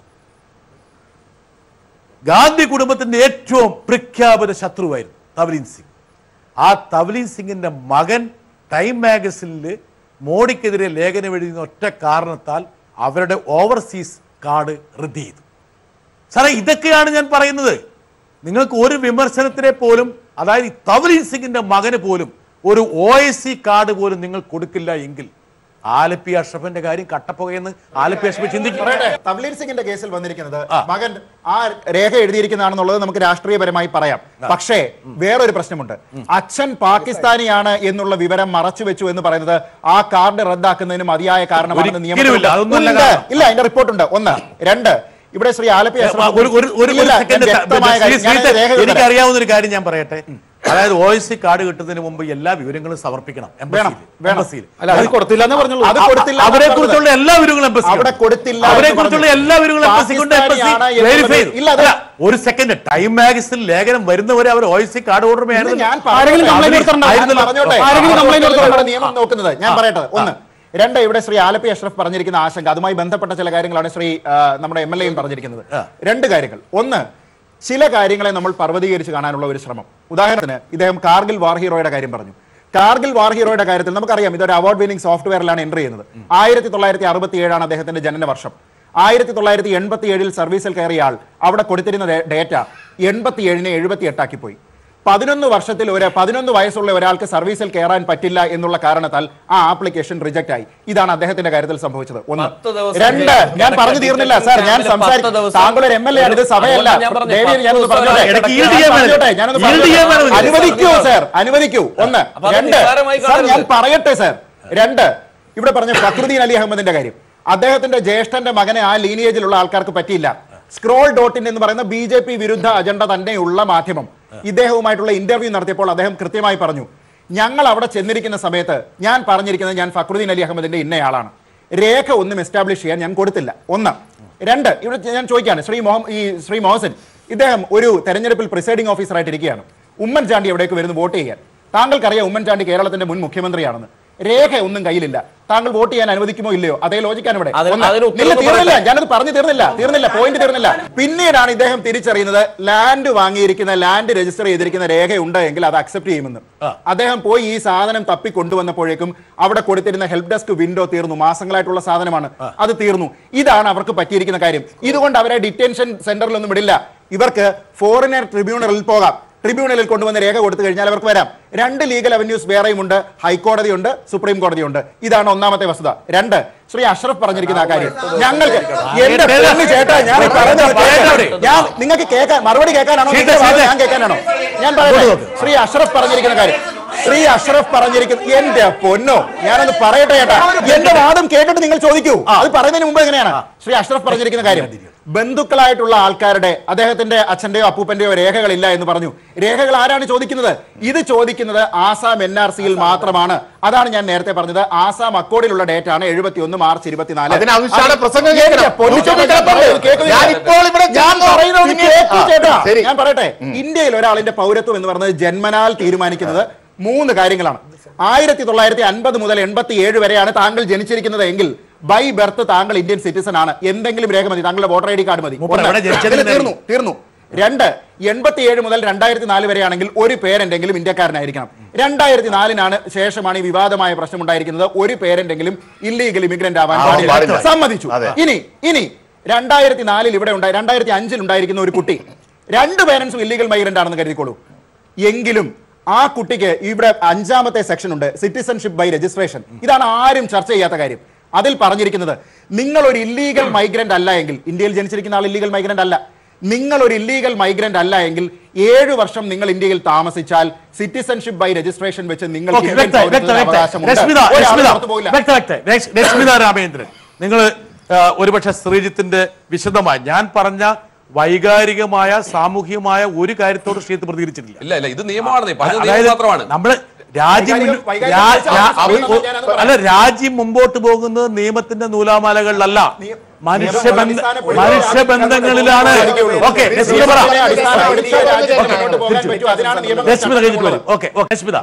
ഗാന്ധി കുടുംബത്തിന്റെ ഏറ്റവും പ്രഖ്യാപിത ശത്രുവായിരുന്നു തവലീൻ സിംഗ് ആ തവലീൻ സിംഗിന്റെ മകൻ ടൈം മാഗസിനിൽ മോഡിക്കെതിരെ ലേഖനം എഴുതുന്ന ഒറ്റ കാരണത്താൽ അവരുടെ ഓവർസീസ് കാർഡ് റദ്ദ് ചെയ്തു സാറേ ഇതൊക്കെയാണ് ഞാൻ പറയുന്നത് നിങ്ങൾക്ക് ഒരു വിമർശനത്തിനെ പോലും അതായത് ഈ തവലീൻ സിംഗിന്റെ മകന് പോലും ഒരു ഒ എസ് സി കാർഡ് പോലും നിങ്ങൾ കൊടുക്കില്ല എങ്കിൽ ആലപ്പി അഷ്റഫിന്റെ കാര്യം കട്ടപ്പുകയെന്ന് ആലപ്പി അഷ്റഫ് ചിന്തിക്കും പറയട്ടെ തബ്ലീൽ സിംഗിന്റെ കേസിൽ വന്നിരിക്കുന്നത് മകൻ ആ രേഖ എഴുതിയിരിക്കുന്നതാണെന്നുള്ളത് നമുക്ക് രാഷ്ട്രീയപരമായി പറയാം പക്ഷേ വേറൊരു പ്രശ്നമുണ്ട് അച്ഛൻ പാകിസ്ഥാനിയാണ് എന്നുള്ള വിവരം മറച്ചു വെച്ചു എന്ന് പറയുന്നത് ആ കാർഡ് റദ്ദാക്കുന്നതിന് മതിയായ കാരണമാണെന്ന് ഒരിക്കലുമില്ല. അതൊന്നുമല്ല നിയമത്തിലുണ്ട്. കാരണം. ഇല്ല അതിന്റെ റിപ്പോർട്ടുണ്ട് ഒന്ന് രണ്ട് ഇവിടെ ശ്രീ ആലപ്പി അഷ്റഫ് ഒരു ഒരു ഒരു ഇല്ല, ഞാൻ സെക്കൻഡ് വ്യക്തമായ കാര്യം- ഞാൻ രേഖകൾ തരാം. എനിക്കറിയാവുന്ന ഒരു കാര്യം ഞാൻ പറയട്ടെ അതായത് ഒ എസ് സി കാർഡ് കിട്ടുന്നതിന് മുമ്പ് എല്ലാ വിവരങ്ങളും സമർപ്പിക്കണം വേണം, വേണം. എംബസിയിൽ അല്ല അത് കൊടുത്തില്ല എന്ന് പറഞ്ഞുള്ളൂ അത് കൊടുത്തില്ല അവരെ കുറിച്ചുള്ള എല്ലാ വിവരങ്ങളും എംബസി അവിടെ കൊടുത്തില്ല അവരെ എന്ന് കുറിച്ചുള്ള പറഞ്ഞു. എല്ലാ വിവരങ്ങളും എംബസി കൊണ്ട് എംബസി പാകിസ്ഥാനിയാണ് എന്നുള്ളത് വെരിഫൈ ചെയ്തു ഇല്ല, അത് അല്ല, ഒരു സെക്കൻഡ് ടൈം മാഗസിൻ ലേഖനം വരുന്നവരെ അവർ O S C card order ഇത് ഞാൻ ആരെങ്കിലും പറഞ്ഞോട്ടെ. complaint കൊടുത്തിട്ടുണ്ടോ? ഞാൻ പറഞ്ഞോട്ടെ. ആരെങ്കിലും complaint നമ്മുടെ കൊടുത്തിട്ടുണ്ടോ? നിയമം നോക്കുന്നത് ഞാൻ പറയട്ടെ ഒന്ന് രണ്ട് ഇവിടെ ശ്രീ ആലപ്പി അഷ്റഫ് പറഞ്ഞിരിക്കുന്ന ആശങ്ക അതുമായി ബന്ധപ്പെട്ട ചില കാര്യങ്ങളാണ് ശ്രീ ആ, നമ്മുടെ എം എൽ എയും പറഞ്ഞിരിക്കുന്നത് രണ്ട് കാര്യങ്ങൾ ഒന്ന് ചില കാര്യങ്ങളെ നമ്മൾ പർവ്വതീകരിച്ച് കാണാനുള്ള ഒരു ശ്രമം ഉദാഹരണത്തിന് ഇദ്ദേഹം കാർഗിൽ വാർ ഹീറോയുടെ കാര്യം പറഞ്ഞു കാർഗിൽ വാർ ഹീറോയുടെ കാര്യത്തിൽ നമുക്കറിയാം ഇതൊരു അവാർഡ് വിന്നിംഗ് സോഫ്റ്റ്വെയറിലാണ് എൻട്രി ചെയ്യുന്നത് ആയിരത്തി തൊള്ളായിരത്തി അറുപത്തി ഏഴാണ് അദ്ദേഹത്തിന്റെ ജനന വർഷം ആയിരത്തി തൊള്ളായിരത്തി എൺപത്തി ഏഴിൽ സർവീസിൽ കയറിയ ആൾ അവിടെ കൊടുത്തിരുന്ന ഡേ- ഡേറ്റ എൺപത്തി ഏഴിനെ എഴുപത്തി എട്ടാക്കി പോയി പതിനൊന്ന് വർഷത്തിൽ ഒരു പതിനൊന്ന് വയസ്സുള്ള ഒരാൾക്ക് സർവീസിൽ കയറാൻ പറ്റില്ല എന്നുള്ള കാരണത്താൽ ആ ആപ്ലിക്കേഷൻ റിജക്ട് ആയി ഇതാണ് അദ്ദേഹത്തിന്റെ കാര്യത്തിൽ സംഭവിച്ചത് ഒന്ന് പത്ത് ദിവസം രണ്ട് ഞാൻ പറഞ്ഞു തീർന്നില്ല സാർ ഞാൻ പത്ത് സംസാരിക്കും ദിവസം താങ്കൾ ഒരു എം എൽ എ ആണ് ഇത് സഭയല്ല അതുകൊണ്ട് ഞാൻ പറഞ്ഞു, ദേവിയെ പത്ത് ഞാനൊന്ന് ദിവസം പറഞ്ഞോട്ടെ ഇടയ്ക്ക് ഞാൻ yield ചെയ്യാൻ പറഞ്ഞോട്ടെ, വേണം. ഞാനൊന്ന് yield ചെയ്യാൻ പറഞ്ഞോട്ടെ. വേണം. അനുവദിക്കൂ സാർ അനുവദിക്കൂ ഒന്ന് അപ്പൊ അത് രണ്ട് നിസ്സാരമായി സാർ ഞാൻ കാണരുത്. പറയട്ടെ സാർ രണ്ട് ഇവിടെ പറഞ്ഞ ഫക്രുദ്ദീൻ അലി അഹമ്മദിന്റെ കാര്യം അദ്ദേഹത്തിന്റെ ജ്യേഷ്ഠന്റെ മകനെ ആ ലീനിയേജിലുള്ള ആൾക്കാർക്ക് പറ്റിയില്ല സ്ക്രോൾ ഡോട്ട് ഇൻ എന്ന് പറയുന്ന ബി ജെ പി വിരുദ്ധ അജണ്ട തന്നെയുള്ള മാധ്യമം ഇദ്ദേഹവുമായിട്ടുള്ള ഇന്റർവ്യൂ നടത്തിയപ്പോൾ അദ്ദേഹം കൃത്യമായി പറഞ്ഞു ഞങ്ങൾ അവിടെ ചെന്നിരിക്കുന്ന സമയത്ത് ഞാൻ പറഞ്ഞിരിക്കുന്നത് ഞാൻ ഫക്രുദ്ദീൻ അലി അഹമ്മദിന്റെ ഇന്നയാളാണ് രേഖ ഒന്നും എസ്റ്റാബ്ലിഷ് ചെയ്യാൻ ഞാൻ കൊടുത്തില്ല ഒന്ന് രണ്ട് ഇവിടെ ഞാൻ ചോദിക്കാണ് ശ്രീ മൊഹം ഈ ശ്രീ മോഹസൻ ഇദ്ദേഹം ഒരു തെരഞ്ഞെടുപ്പിൽ പ്രിസൈഡിംഗ് ഓഫീസറായിട്ട് ഇരിക്കുകയാണ് ഉമ്മൻചാണ്ടി എവിടേക്ക് വരുന്നു വോട്ട് ചെയ്യാൻ താങ്കൾക്കറിയാം ഉമ്മൻചാണ്ടി കേരളത്തിന്റെ മുൻ മുഖ്യമന്ത്രിയാണെന്ന് രേഖ ഒന്നും കയ്യിലില്ല താങ്കൾ വോട്ട് ചെയ്യാൻ അനുവദിക്കുമോ ഇല്ലയോ അതേ ലോജിക്കാണ് ഇവിടെ അതിന് ഒന്ന്. അതിന് ഉത്തരം ഇല്ല, ഒന്ന് തീർന്നില്ല പറയട്ടെ. ഞാനത് പറഞ്ഞു തീർന്നില്ല തീർന്നില്ല പോയിന്റ് തീർന്നില്ല പിന്നീടാണ് ഇദ്ദേഹം തിരിച്ചറിയുന്നത് ലാൻഡ് വാങ്ങിയിരിക്കുന്ന ലാൻഡ് രജിസ്റ്റർ ചെയ്തിരിക്കുന്ന രേഖയുണ്ട് എങ്കിൽ അത് അക്സെപ്റ്റ് ചെയ്യുമെന്ന് അദ്ദേഹം പോയി ഈ സാധനം തപ്പി കൊണ്ടുവന്നപ്പോഴേക്കും അവിടെ കൊടുത്തിരുന്ന ഹെൽപ്പ് ഡെസ്ക് വിൻഡോ തീർന്നു മാസങ്ങളായിട്ടുള്ള സാധനമാണ് അത് തീർന്നു ഇതാണ് അവർക്ക് പറ്റിയിരിക്കുന്ന കാര്യം ഇതുകൊണ്ട് അവരെ ഡിറ്റൻഷൻ സെന്ററിലൊന്നും വിടില്ല ഇവർക്ക് ഫോറിനർ ട്രിബ്യൂണലിൽ പോകാം ട്രിബ്യൂണലിൽ കൊണ്ടുവന്ന് രേഖ കൊടുത്തു കഴിഞ്ഞാൽ അവർക്ക് വരാം രണ്ട് ലീഗൽ അവന്യൂസ് വേറെയുമുണ്ട് ഹൈക്കോടതിയുണ്ട് സുപ്രീം കോടതിയുണ്ട് ഇതാണ് ഒന്നാമത്തെ വസ്തുത രണ്ട് ശ്രീ അഷ്റഫ് പറഞ്ഞിരിക്കുന്ന ആ കാര്യം ഞങ്ങൾക്ക് എന്റെ പൊന്നു ചേട്ടാ ഞാൻ പറയുന്നത് കേൾക്കണം. ഞാൻ നിങ്ങൾക്ക് കേൾക്കാൻ മറുപടി കേൾക്കാനാണോ നിങ്ങളുടെ വാദം ഞാൻ കേൾക്കാനാണോ ഞാൻ പറയട്ടെ ശ്രീ അഷ്റഫ് പറഞ്ഞിരിക്കുന്ന കാര്യം ശ്രീ അഷ്റഫ് പറഞ്ഞിരിക്കുന്ന എന്റെ പൊന്നോ ഞാനൊന്ന് പറയട്ടെ ചേട്ടാ എന്റെ വാദം കേട്ടിട്ട് നിങ്ങൾ ചോദിക്കൂ അത് പറയുന്നതിന് മുമ്പ് എങ്ങനെയാണ് ശ്രീ അഷ്റഫ് പറഞ്ഞിരിക്കുന്ന കാര്യം ബന്ധുക്കളായിട്ടുള്ള ആൾക്കാരുടെ അദ്ദേഹത്തിന്റെ അച്ഛന്റെയോ അപ്പൂപ്പന്റെയോ രേഖകളില്ല എന്ന് പറഞ്ഞു രേഖകൾ ആരാണ് ചോദിക്കുന്നത് ഇത് ചോദിക്കുന്നത് ആസാം എൻ ആർ സിയിൽ മാത്രമാണ് അതാണ് ഞാൻ നേരത്തെ പറഞ്ഞത് ആസാം അക്കോഡിലുള്ള ഡേറ്റ് ആണ് എഴുപത്തി ഒന്ന് മാർച്ച് ഇരുപത്തിനാല് അതിന് അമിത്ഷായുടെ അത് പ്രസംഗം എന്റെ കേൾക്കണം. പൊന്നിച്ചോട്ട് ഞാൻ കേൾക്കുന്നില്ല. കേൾക്കുന്നില്ല. ഞാനിപ്പോൾ ഇവിടെ ഞാൻ ചെന്നു. പറയുന്നത് ഒന്ന് പിന്നെ- കേൾക്കൂ ആ, ചേട്ടാ. ശരി. ഞാൻ പറയട്ടെ ഇന്ത്യയിൽ ഒരാളിന്റെ പൗരത്വം എന്ന് പറയുന്നത് ജന്മനാൽ തീരുമാനിക്കുന്നത് മൂന്ന് കാര്യങ്ങളാണ് ആയിരത്തി തൊള്ളായിരത്തി അൻപത് മുതൽ എൺപത്തി ഏഴ് വരെയാണ് താങ്കൾ ജനിച്ചിരിക്കുന്നത് എങ്കിൽ ബൈ ബർത്ത് താങ്കൾ ഇന്ത്യൻ സിറ്റിസൺ ആണ് എന്തെങ്കിലും രേഖ മതി താങ്കളുടെ വോട്ടർ ഐ ഡി കാർഡ് മതി മൂപ്പര് ഒന്ന്. എവിടെ ജനിച്ചതെന്ന് ഇതിൽ തീർന്നു തീർന്നു രണ്ട് എൺപത്തിയേഴ് മുതൽ രണ്ടായിരത്തി നാല് വരെയാണെങ്കിൽ ഒരു പേരെന്തെങ്കിലും ഇന്ത്യക്കാരനായിരിക്കണം രണ്ടായിരത്തി നാലിനാണ് ശേഷമാണ് ഈ വിവാദമായ പ്രശ്നം ഉണ്ടായിരിക്കുന്നത് ഒരു പേരെന്തെങ്കിലും ഇല്ലീഗൽ ഇമിഗ്രന്റ് ആവാൻ ആവാൻ പാടില്ല. പാടില്ല. സമ്മതിച്ചു അതെ. ഇനി ഇനി രണ്ടായിരത്തി നാലിൽ ഇവിടെ ഉണ്ടായി രണ്ടായിരത്തി അഞ്ചിൽ ഉണ്ടായിരിക്കുന്ന ഒരു കുട്ടി രണ്ട് പേരൻസും ഇല്ലീഗൽ മൈഗ്രന്റ് ആണെന്ന് കരുതിക്കോളൂ എങ്കിലും ആ കുട്ടിക്ക് ഇവിടെ അഞ്ചാമത്തെ സെക്ഷൻ ഉണ്ട് സിറ്റിസൺഷിപ്പ് ബൈ രജിസ്ട്രേഷൻ ഇതാണ് ആരും ചർച്ച ചെയ്യാത്ത കാര്യം അതിൽ പറഞ്ഞിരിക്കുന്നത് നിങ്ങൾ ഒരു ഇല്ലീഗൽ മൈഗ്രന്റ് അല്ല എങ്കിൽ ഇന്ത്യയിൽ ജനിച്ചിരിക്കുന്ന ആൾ ഇല്ലീഗൽ മൈഗ്രന്റ് അല്ല നിങ്ങൾ ഒരു ഇല്ലീഗൽ മൈഗ്രന്റ് അല്ല എങ്കിൽ ഏഴ് വർഷം നിങ്ങൾ ഇന്ത്യയിൽ താമസിച്ചാൽ സിറ്റിസൺഷിപ്പ് ബൈ രജിസ്ട്രേഷൻ വെച്ച് നിങ്ങൾക്ക് ഓക്കേ, ഇന്ത്യൻ വ്യക്തമായി, പൗരത്വത്തിന് വ്യക്തമായി, വ്യക്തമായി. അവകാശമുണ്ട്. രശ്മിത, ഒരാളും രശ്മിത, പുറത്ത് പോകില്ല. വ്യക്ത, വ്യക്ത. രശ്- രശ്മിത രാമേന്ദ്രൻ നിങ്ങൾ ഒരുപക്ഷെ ശ്രീജിത്തിന്റെ വിശദമായി ഞാൻ പറഞ്ഞ വൈകാരികമായ സാമൂഹികമായ ഒരു കാര്യത്തോട് ശ്രീജിത്ത് പ്രതികരിച്ചിട്ടില്ല ഇല്ല ഇല്ല ഇത് നിയമമാണ് പറഞ്ഞത് അതായത് നിയമം മാത്രമാണ് നമ്മള് രാജ്യം വൈകാരികം- മുന്നോ- വൈകാരികം രാ- വെച്ചാൽ രാ- അവര് ഒ- ഞാനത് ഒ- അല്ല രാജ്യം മുമ്പോട്ട് പോകുന്നത് നിയമത്തിന്റെ നൂലാമാലകളിലല്ല മനുഷ്യബന്ധ മനുഷ്യബന്ധങ്ങളിലാണ് ഓക്കെ രശ്മിത പറ അടിസ്ഥാനപ്പെടുത്തിയ രാജ്യത്ത് മുന്നോട്ട് പോകാൻ പറ്റൂ. അതിനാണ് നിയമങ്ങൾ രശ്മിത കഴിഞ്ഞിട്ട് വരും ഓക്കെ രശ്മിത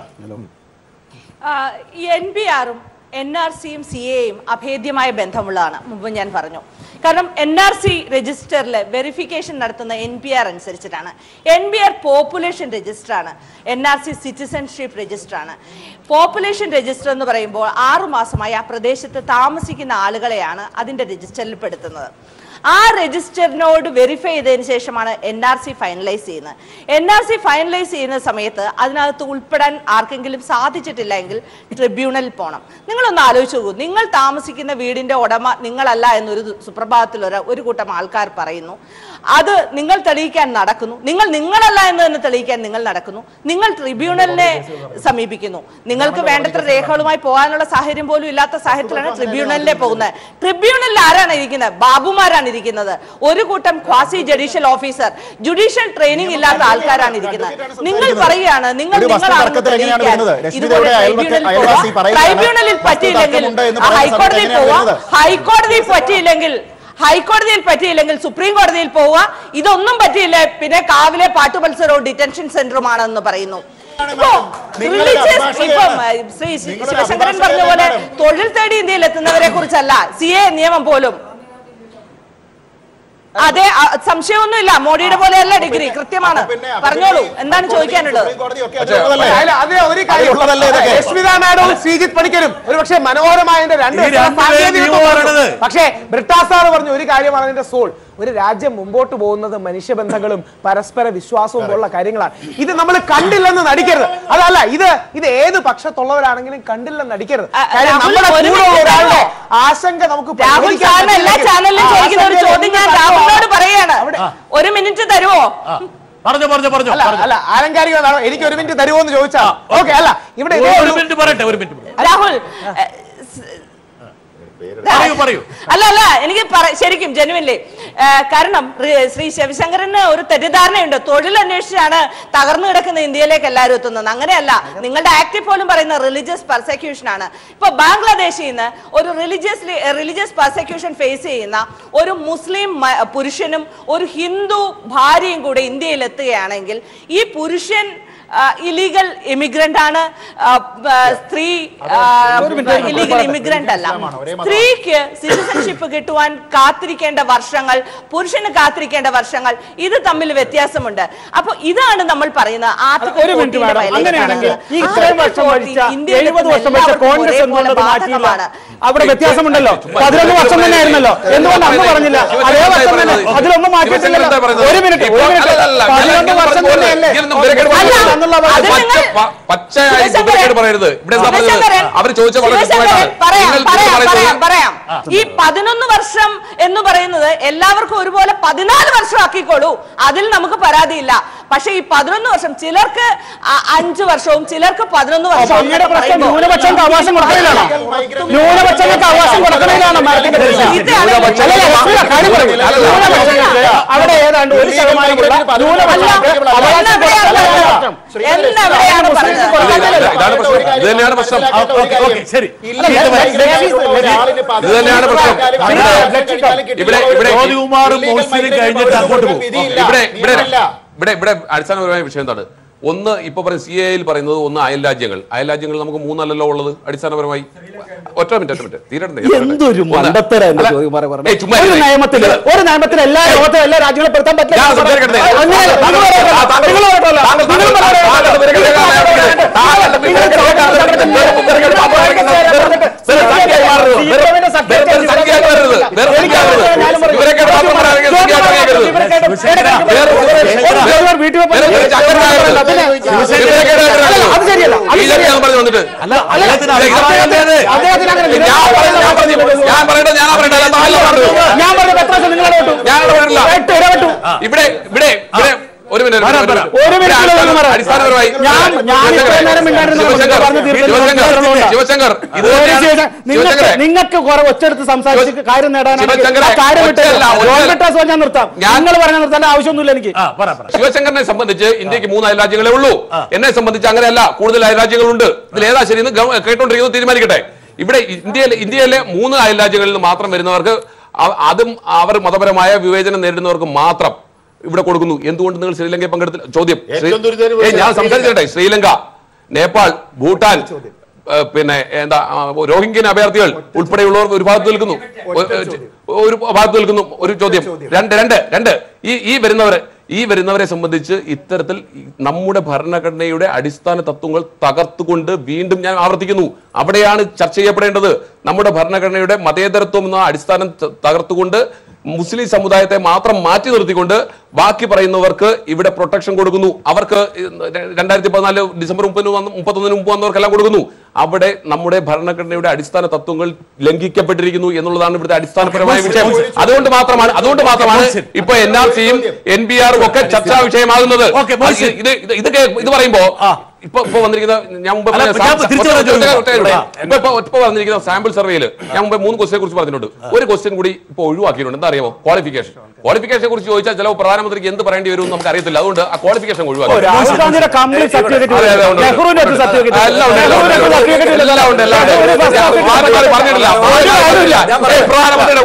എൻ പി ആറും എൻ ആർ സിയും സി എയും അഭേദ്യമായ ബന്ധമുള്ളതാണ് മുമ്പ് ഞാൻ പറഞ്ഞു കാരണം എൻ ആർ സി രജിസ്റ്ററിൽ വെരിഫിക്കേഷൻ നടത്തുന്ന എൻ പി ആർ അനുസരിച്ചിട്ടാണ് N P R population register ആണ് N R C citizenship register ആണ് പോപ്പുലേഷൻ രജിസ്റ്റർ എന്ന് പറയുമ്പോൾ ആറു മാസമായി ആ പ്രദേശത്ത് താമസിക്കുന്ന ആളുകളെയാണ് അതിന്റെ രജിസ്റ്ററിൽ പെടുത്തുന്നത് ആ രജിസ്റ്ററിനോട് വെരിഫൈ ചെയ്തതിന് ശേഷമാണ് എൻ ആർ സി ഫൈനലൈസ് ചെയ്യുന്നത് എൻ ആർ സി ഫൈനലൈസ് ചെയ്യുന്ന സമയത്ത് അതിനകത്ത് ഉൾപ്പെടാൻ ആർക്കെങ്കിലും സാധിച്ചിട്ടില്ല എങ്കിൽ ട്രിബ്യൂണലിൽ പോകണം നിങ്ങളൊന്ന് ആലോചിച്ച് നോക്കൂ നിങ്ങൾ താമസിക്കുന്ന വീടിന്റെ ഉടമ നിങ്ങളല്ല എന്നൊരു ദു- സുപ്രഭാതത്തിൽ ഒരു ഒരു കൂട്ടം ആൾക്കാർ പറയുന്നു അത് നിങ്ങൾ തെളിയിക്കാൻ നടക്കുന്നു നിങ്ങൾ നിങ്ങളല്ല എന്ന് തന്നെ തെളിയിക്കാൻ നിങ്ങൾ നടക്കുന്നു നിങ്ങൾ ട്രിബ്യൂണലിനെ സമീപിക്കുന്നു നിങ്ങൾക്ക് വേണ്ടത്ര രേഖകളുമായി പോകാനുള്ള സാഹചര്യം പോലും ഇല്ലാത്ത സാഹചര്യത്തിലാണ് ട്രിബ്യൂണലിലെ പോകുന്നത് ട്രിബ്യൂണലിൽ ആരാണ് ഇരിക്കുന്നത് ബാബുമാരാണ് ഇരിക്കുന്നത് ഒരു കൂട്ടം quasi judicial officer judicial training ഇല്ലാത്ത ആൾക്കാരാണ് ഇരിക്കുന്നത് നിങ്ങൾ പറയുകയാണ് നിങ്ങൾ ഒരു വസ്തു നിങ്ങളാണെന്ന് തർക്കത്തിൽ എങ്ങനെയാണ് തെളിയിക്കാൻ വരുന്നത്? രശ്മിതയുടെ ഇതുപോലെ അയൽവക്ക- ട്രൈബ്യൂണലിൽ അയൽവാസി പോവാം. പറയുകയാണ് ട്രൈബ്യൂണലിൽ വസ്തു പറ്റിയില്ലെങ്കിൽ തർക്കമുണ്ട് എന്ന് പറയുന്ന ഹൈക്കോടതിയിൽ സമയത്ത് പോവാം എങ്ങനെയാണ് ഹൈക്കോടതിയിൽ പറ്റിയില്ലെങ്കിൽ ഹൈക്കോടതിയിൽ പറ്റിയില്ലെങ്കിൽ സുപ്രീം കോടതിയിൽ പോവുക ഇതൊന്നും പറ്റിയില്ല പിന്നെ കാവിലെ പാട്ടു മത്സരവും ഡിറ്റൻഷൻ സെന്ററുമാണെന്ന് പറയുന്നു ഇപ്പോ നിങ്ങളുടെ religious- അഭിഭാഷകയാണ്. ഇപ്പം ഏഹ്, ശ്രീ നിങ്ങളുടെ ശിവശങ്കരൻ പറഞ്ഞ പോലെ അഭിഭാഷകയാണ് തൊഴിൽ തേടി ഇന്ത്യയിൽ എത്തുന്നവരെ കുറിച്ചല്ല സി എ നിയമം പോലും അതെ അ, സംശയമൊന്നുമില്ല മോഡിയുടെ പോലെയല്ല ഡിഗ്രി കൃത്യമാണ് പിന്നെ അപ്പൊ പറഞ്ഞോളൂ പിന്നെ എന്താണ് ചോദിക്കാനുള്ളത് സുപ്രീം കോടതിയൊക്കെ അതിലുള്ളതല്ലേ? അല്ല, അത് ഒരു കാര്യം അതിലുള്ളതല്ലേ ഇതൊക്കെ? രശ്മിത മാഡവും ശ്രീജിത്ത് പണിക്കരും ഒരു പക്ഷേ മനോഹരമായ അതിന്റെ രണ്ട് ഈ വ്യത്യസ്ത രണ്ടുപേരും സാങ്കേതികത്വം നിയമമാണത്. പറഞ്ഞു. പക്ഷേ ബ്രിട്ടാസാർ പറഞ്ഞു ഒരു കാര്യമാണ് അതിന്റെ സോൾ ഒരു രാജ്യം മുമ്പോട്ട് പോകുന്നത് മനുഷ്യബന്ധങ്ങളും പരസ്പര വിശ്വാസവും പോലുള്ള കാര്യങ്ങളാണ് ഇത് നമ്മൾ കണ്ടില്ലെന്ന് നടിക്കരുത് അതല്ല ഇത് ഇത് ഏത് പക്ഷത്തുള്ളവരാണെങ്കിലും കണ്ടില്ലെന്ന് നടിക്കരുത് ആ, കാര്യം രാഹുൽ, നമ്മുടെ ഒരു കൂടെ മിനിറ്റ് ഒരാളുടെ തരുമോ? ആശങ്ക നമുക്ക് രാഹുൽ പരിഹരിക്കാൻ സാറിന് എല്ലാ പറ്റില്ലെങ്കിൽ ചാനലിലും ആ ചോദിക്കുന്ന ഒരു ആശങ്കയിൽ ചോദ്യം ഞാൻ എന്ത് രാഹുലിനോട് തർക്കമാണ്? പറയാണ് അവിടെ- ഒരു മിനിറ്റ് തരുമോ പറഞ്ഞു പറഞ്ഞു പറഞ്ഞു അല്ല അല്ല ആലങ്കാരികമാണോ എനിക്ക് ഒരു മിനിറ്റ് തരുമോ എന്ന് ചോദിച്ചാ ഓക്കെ അല്ല ഇവിടെ ഇതേ ഒരു ഒരു- മിനിറ്റ് പറയട്ടെ ഒരു മിനിറ്റ് രാഹുൽ എ, സ്- പറയൂ പറയൂ അല്ല അല്ല എനിക്ക് പറ- ശരിക്കും ജനുവൻലി കാരണം റി- ശ്രീ ശിവശങ്കരന് ഒരു തെറ്റിദ്ധാരണയുണ്ട് തൊഴിൽ അന്വേഷിച്ചാണ് തകർന്നു കിടക്കുന്ന ഇന്ത്യയിലേക്ക് എല്ലാവരും എത്തുന്നത് അങ്ങനെയല്ല നിങ്ങളുടെ ആക്ടിൽ പോലും പറയുന്ന റിലീജിയസ് പെർസെക്യൂഷൻ ആണ് ഇപ്പൊ ബംഗ്ലാദേശിൽ നിന്ന് ഒരു റിലീജിയസ് റിലീജിയസ് പെർസെക്യൂഷൻ ഫേസ് ചെയ്യുന്ന ഒരു മുസ്ലിം മ- പുരുഷനും ഒരു ഹിന്ദു ഭാര്യയും കൂടെ ഇന്ത്യയിൽ എത്തുകയാണെങ്കിൽ ഈ പുരുഷൻ ഇലീഗൽ ഇമിഗ്രന്റ് ആണ് ആ, ആ, സ്ത്രീ ഇലീഗൽ ഇമിഗ്രന്റ് അല്ല സ്ത്രീക്ക് സിറ്റിസൺഷിപ്പ് കിട്ടുവാൻ കാത്തിരിക്കേണ്ട വർഷങ്ങൾ പുരുഷന് കാത്തിരിക്കേണ്ട വർഷങ്ങൾ ഇത് തമ്മിൽ വ്യത്യാസമുണ്ട് അപ്പൊ ഇതാണ് നമ്മൾ പറയുന്നത് ആർട്ടിക്കിൾ ഒരു മിനിറ്റ് 14 ന്റെ മാഡം violation അങ്ങനെയാണെങ്കിൽ ആണ്. ഈ ഇത്രയും വർഷം ആർട്ടിക്കിൾ ഭരിച്ച 14 ഇന്ത്യയിൽ എഴുപത് വർഷം ഭരിച്ച എല്ലാവർക്കും കോൺഗ്രസ് ഒരേപോലെ എന്തുകൊണ്ട് അത് മാറ്റിയില്ല ബാധകമാണ്. അവിടെ വ്യത്യാസമുണ്ടല്ലോ പതിനൊന്ന് വർഷം തന്നെ ആയിരുന്നല്ലോ എന്തുകൊണ്ട് അന്ന് പറഞ്ഞില്ല അതേ വർഷം തന്നെ അതിലൊന്നും മാറ്റിയിട്ടില്ലല്ലോ ഒരു മിനിറ്റ് ഒരു മിനിറ്റ് പതിനൊന്ന് വർഷം തന്നെയല്ലേ പച്ചയായി ഡ്യൂപ്ലിക്കേറ്റ് പറയരുത് ഇവിടെ എന്താ പറഞ്ഞത് ശിവശങ്കരൻ, അവർ ചോദിച്ച വളരെ ശിവശങ്കരൻ, കൃത്യമായിട്ടാണ് പറയാം, നിങ്ങൾ പറയാം, നിങ്ങൾ പറയാം, പറയുന്നത് പറയാം. ഈ പതിനൊന്ന് വർഷം എന്ന് പറയുന്നത് എല്ലാവർക്കും ഒരുപോലെ പതിനാല് വർഷം ആക്കിക്കോളൂ അതിൽ നമുക്ക് പരാതിയില്ല പക്ഷെ ഈ പതിനൊന്ന് വർഷം ചിലർക്ക് അ- അഞ്ച് വർഷവും ചിലർക്ക് പതിനൊന്ന് വർഷം അപ്പൊ അങ്ങയുടെ പ്രശ്നം ന്യൂനപക്ഷങ്ങൾക്ക് അവകാശം കൊടുക്കലിലാണോ ന്യൂനപക്ഷങ്ങൾക്ക് അവകാശം കൊടുക്കലിലാണോ മാഡത്തിന്റെ പ്രശ്നം? ഇതാണ് അല്ലല്ല, അല്ല, കാര്യം പറയൂ. ന്യൂനപക്ഷങ്ങൾക്ക് അവിടെ ഏതാണ്ട് ഒരു ശതമാനമുള്ള ന്യൂനപക്ഷങ്ങൾക്ക് അവകാശം കൊടുക്കലാണ് എന്നെവിടെയാണ് പറഞ്ഞത് ഇതാണ് പ്രശ്നം ഇത് തന്നെയാണ് പ്രശ്നം ഓക്കെ ഓക്കെ ശരി ഇത് തന്നെയാണ് പ്രശ്നം ഇവിടെ ഇവിടെ ജ്യോതികുമാറും മോഹസിനും കഴിഞ്ഞിട്ട് അങ്ങോട്ട് പോകും ഇവിടെ ഇവിടെ ഇവിടെ ഇവിടെ അടിസ്ഥാനപരമായ വിഷയം എന്താണ് ഒന്ന് ഇപ്പൊ പറയും സി എയിൽ പറയുന്നത് ഒന്ന് അയൽ രാജ്യങ്ങൾ അയൽ രാജ്യങ്ങൾ നമുക്ക് മൂന്നല്ലല്ലോ ഉള്ളത് അടിസ്ഥാനപരമായി ഒറ്റ മിനിറ്റ് ഒറ്റ മിനിറ്റ് തീരണ്ടേ എന്തൊരു മണ്ടത്തര എന്റെ ചോദ്യമാരെ പറഞ്ഞത്. ഏയ് ചുമ്മാ ഒരു ഇരുന്നേ. നിയമത്തിൽ ഒരു നിയമത്തിൽ എല്ലാ ലോകത്തെ എല്ലാ രാജ്യങ്ങളും പെടുത്താൻ പറ്റില്ല ഞാൻ സംസാരിക്കട്ടെ. അങ്ങനെയല്ല. നിങ്ങൾ പറയട്ടെ. താങ്കൾ- നിങ്ങൾ പറയട്ടെ. താങ്കൾ- നിങ്ങൾ പറയട്ടെ. താങ്കളുടെ പേര് കേൾക്കാൻ ഞാൻ പറയുന്നത്. താങ്കളുടെ പേര് കേൾക്കാൻ ഞാൻ പറയുന്നത്. പേര് കേൾക്കാൻ ഞാൻ പറയുന്നത്. വെറും സംഖ്യയായി മാറരുത്. വെറും- വെറും സംഖ്യയായി മാറരുത്. വെറും സംഖ്യയായി മാറരുത്. ഇവരെ കേട്ട് മാത്രം പറയാനെങ്കിൽ സംഖ്യയായി മാറരുത്. വേറെ- വേറെ- വീട്ടിൽ പോയി വേറെ ഒരു ചക്രനായകരുത്. ഇവരെ കേട്ട് കേൾക്കരുത്. അത് ശരിയല്ല. അത് ഈ ജനത ഞാൻ പറഞ്ഞു വന്നിട്ട് അല്ല അദ്ദേഹത്തിന് അദ്ദേഹത്തിന് അങ്ങനെ ഞാൻ പറയുന്നത് ഞാൻ പറഞ്ഞു ഞാൻ പറയട്ടെ ഞാനാ പറയട്ടെ അല്ല താങ്കളല്ല പറഞ്ഞത് ഞാൻ പറഞ്ഞ എത്ര വർഷം നിങ്ങൾ ഇടപെട്ടു ഞാൻ ഇടപെടില്ല. ഇടപെട്ടു, ഇടപെട്ടു. ഇവിടെ ഇവിടെ ഇവിടെ ഒരു മിനിറ്റ് ഒരു മിനിറ്റ്, ഒരു മിനിറ്റ്. ഒരു മിനിറ്റ് ഇവിടെ ഒന്ന് പറയാം. അടിസ്ഥാനപരമായി ഞാൻ- ഞാൻ ഇത്രയും നേരം മിണ്ടാണ്ടിരുന്ന ശിവശങ്കർ പറഞ്ഞു തീർത്തത് ശിവശങ്കർ അതുകൊണ്ടാണ്. ശിവശങ്കർ ഇത് ഒരു തന്നെയാണ് ശിവശങ്കർ, നിങ്ങൾക്ക് ശിവശങ്കരെ നിങ്ങൾക്ക് കുറെ ഒച്ചെടുത്ത് സംസാരിച്ച് കാര്യം നേടാനാണെങ്കിൽ ശിവശങ്കരെ, ആ കാര്യം വിട്ട് ഒറ്റയല്ല, ഒറ്റയല്ല. ജോൺ ബ്രിട്ടാസ് പറഞ്ഞാൽ ഞാൻ നിർത്താം ഞാൻ- നിങ്ങൾ പറഞ്ഞാൽ നിർത്താൻ ആവശ്യമൊന്നുമില്ല എനിക്ക് ആ പറ പറ ശിവശങ്കറിനെ സംബന്ധിച്ച് ഇന്ത്യക്ക് മൂന്ന് അയൽരാജ്യങ്ങളെ ഉള്ളൂ എന്നെ സംബന്ധിച്ച് അങ്ങനെയല്ല കൂടുതൽ അയൽരാജ്യങ്ങളുണ്ട് ഇതിൽ ഏതാ ശരി എന്ന് ഗവ- കേട്ടോണ്ടിരിക്കുന്നത് തീരുമാനിക്കട്ടെ ഇവിടെ ഇന്ത്യയിലെ ഇന്ത്യയിലെ മൂന്ന് അയൽരാജ്യങ്ങളിൽ നിന്ന് മാത്രം വരുന്നവർക്ക് അ- അതും അവർ മതപരമായ വിവേചനം നേരിടുന്നവർക്ക് മാത്രം ഇവിടെ കൊടുക്കുന്നു എന്തുകൊണ്ട് നിങ്ങൾ ശ്രീലങ്കയിൽ പങ്കെടുത്തില്ല ചോദ്യം ശ്രീ- ഏറ്റവും ദുരിതം ഏയ് ഞാൻ സംസാരിച്ചോട്ടെ ശ്രീലങ്ക നേപ്പാൾ ഭൂട്ടാൻ ഏഹ് പിന്നെ എന്താ ആ, രോഹിംഗ്യൻ അഭയാർത്ഥികൾ ഉൾപ്പെടെയുള്ളവർ ഒരു ഭാഗത്ത് നിൽക്കുന്നു ഒരു- ഒരു ഭാഗത്ത് നിൽക്കുന്നു ഒരു ചോദ്യം രണ്ട് രണ്ട് രണ്ട് ഈ ഈ വരുന്നവരെ ഈ വരുന്നവരെ സംബന്ധിച്ച് ഇത്തരത്തിൽ ഈ നമ്മുടെ ഭരണഘടനയുടെ അടിസ്ഥാന തത്വങ്ങൾ തകർത്തുകൊണ്ട് വീണ്ടും ഞാൻ ആവർത്തിക്കുന്നു അവിടെയാണ് ചർച്ച ചെയ്യപ്പെടേണ്ടത് നമ്മുടെ ഭരണഘടനയുടെ മതേതരത്വം എന്ന അടിസ്ഥാനം ത- തകർത്തുകൊണ്ട് മുസ്ലിം സമുദായത്തെ മാത്രം മാറ്റി നിർത്തിക്കൊണ്ട് ബാക്കി പറയുന്നവർക്ക് ഇവിടെ പ്രൊട്ടക്ഷൻ കൊടുക്കുന്നു അവർക്ക് രണ്ടായിരത്തി പതിനാല് ഡിസംബർ മുപ്പതിന് വന്ന് മുപ്പത്തൊന്നിന് മുമ്പ് വന്നവർക്കെല്ലാം കൊടുക്കുന്നു അവിടെ നമ്മുടെ ഭരണഘടനയുടെ അടിസ്ഥാന തത്വങ്ങൾ ലംഘിക്കപ്പെട്ടിരിക്കുന്നു എന്നുള്ളതാണ് ഇവിടുത്തെ അടിസ്ഥാനപരമായ വിഷയം അതുകൊണ്ട് മാത്രമാണ് അതുകൊണ്ട് മാത്രമാണ് ഇപ്പൊ എൻ ആർ സിയും എൻ ബി ആറും ഒക്കെ ചർച്ചാ വിഷയമാകുന്നത് ഓക്കേ, മോശം. ഇത് ഇത് ഇത് കേ- ഇത് പറയുമ്പോ ഇപ്പൊ ഇപ്പൊ വന്നിരിക്കുന്ന ഞാൻ മുമ്പ് അല്ല, പറഞ്ഞ ഞാൻ സാ- തിരിച്ചു ഒറ്റ- പറയാൻ ഒറ്റ- ചോദിച്ചു. ഒറ്റ- ഒറ്റ- ഇപ്പൊ ഇപ്പൊ ഇപ്പൊ വന്നിരിക്കുന്ന സാമ്പിൾ സർവേയിൽ ഞാൻ മുമ്പ് മൂന്ന് ക്വസ്റ്റിനെ കുറിച്ച് പറഞ്ഞിട്ടുണ്ട് ഒരു ക്വസ്റ്റ്യൻ കൂടി ഇപ്പൊ ഒഴിവാക്കിയിട്ടുണ്ട് എന്താ അറിയാമോ ക്വാളിഫിക്കേഷൻ ക്വാളിഫിക്കേഷനെ കുറിച്ച് ചോദിച്ചാൽ ചിലപ്പോൾ പ്രധാനമന്ത്രിക്ക് എന്ത് പറയേണ്ടി വരും എന്ന് നമുക്ക് അറിയത്തില്ല അതുകൊണ്ട് ആ ക്വാളിഫിക്കേഷൻ ഒഴിവാക്കി രാഹുൽ ഗാന്ധിയുടെ കംപ്ലീറ്റ് സർട്ടിഫിക്കറ്റ് അതെ, അതെ, ഉണ്ട്. നെഹ്റുവിന്റെ ഒരു സർട്ടിഫിക്കറ്റ് എല്ലാം ഉണ്ട്, എല്ലാം ഉണ്ട്, എല്ലാം ഉണ്ട്. എല്ലാം ഉണ്ട്, എല്ലാം ഉണ്ട്. ഞാൻ മാറി മാറി പറഞ്ഞിട്ടില്ല. മാറി മാറി പറഞ്ഞിട്ടില്ല. ഏയ്, പ്രധാനമന്ത്രിയുടെ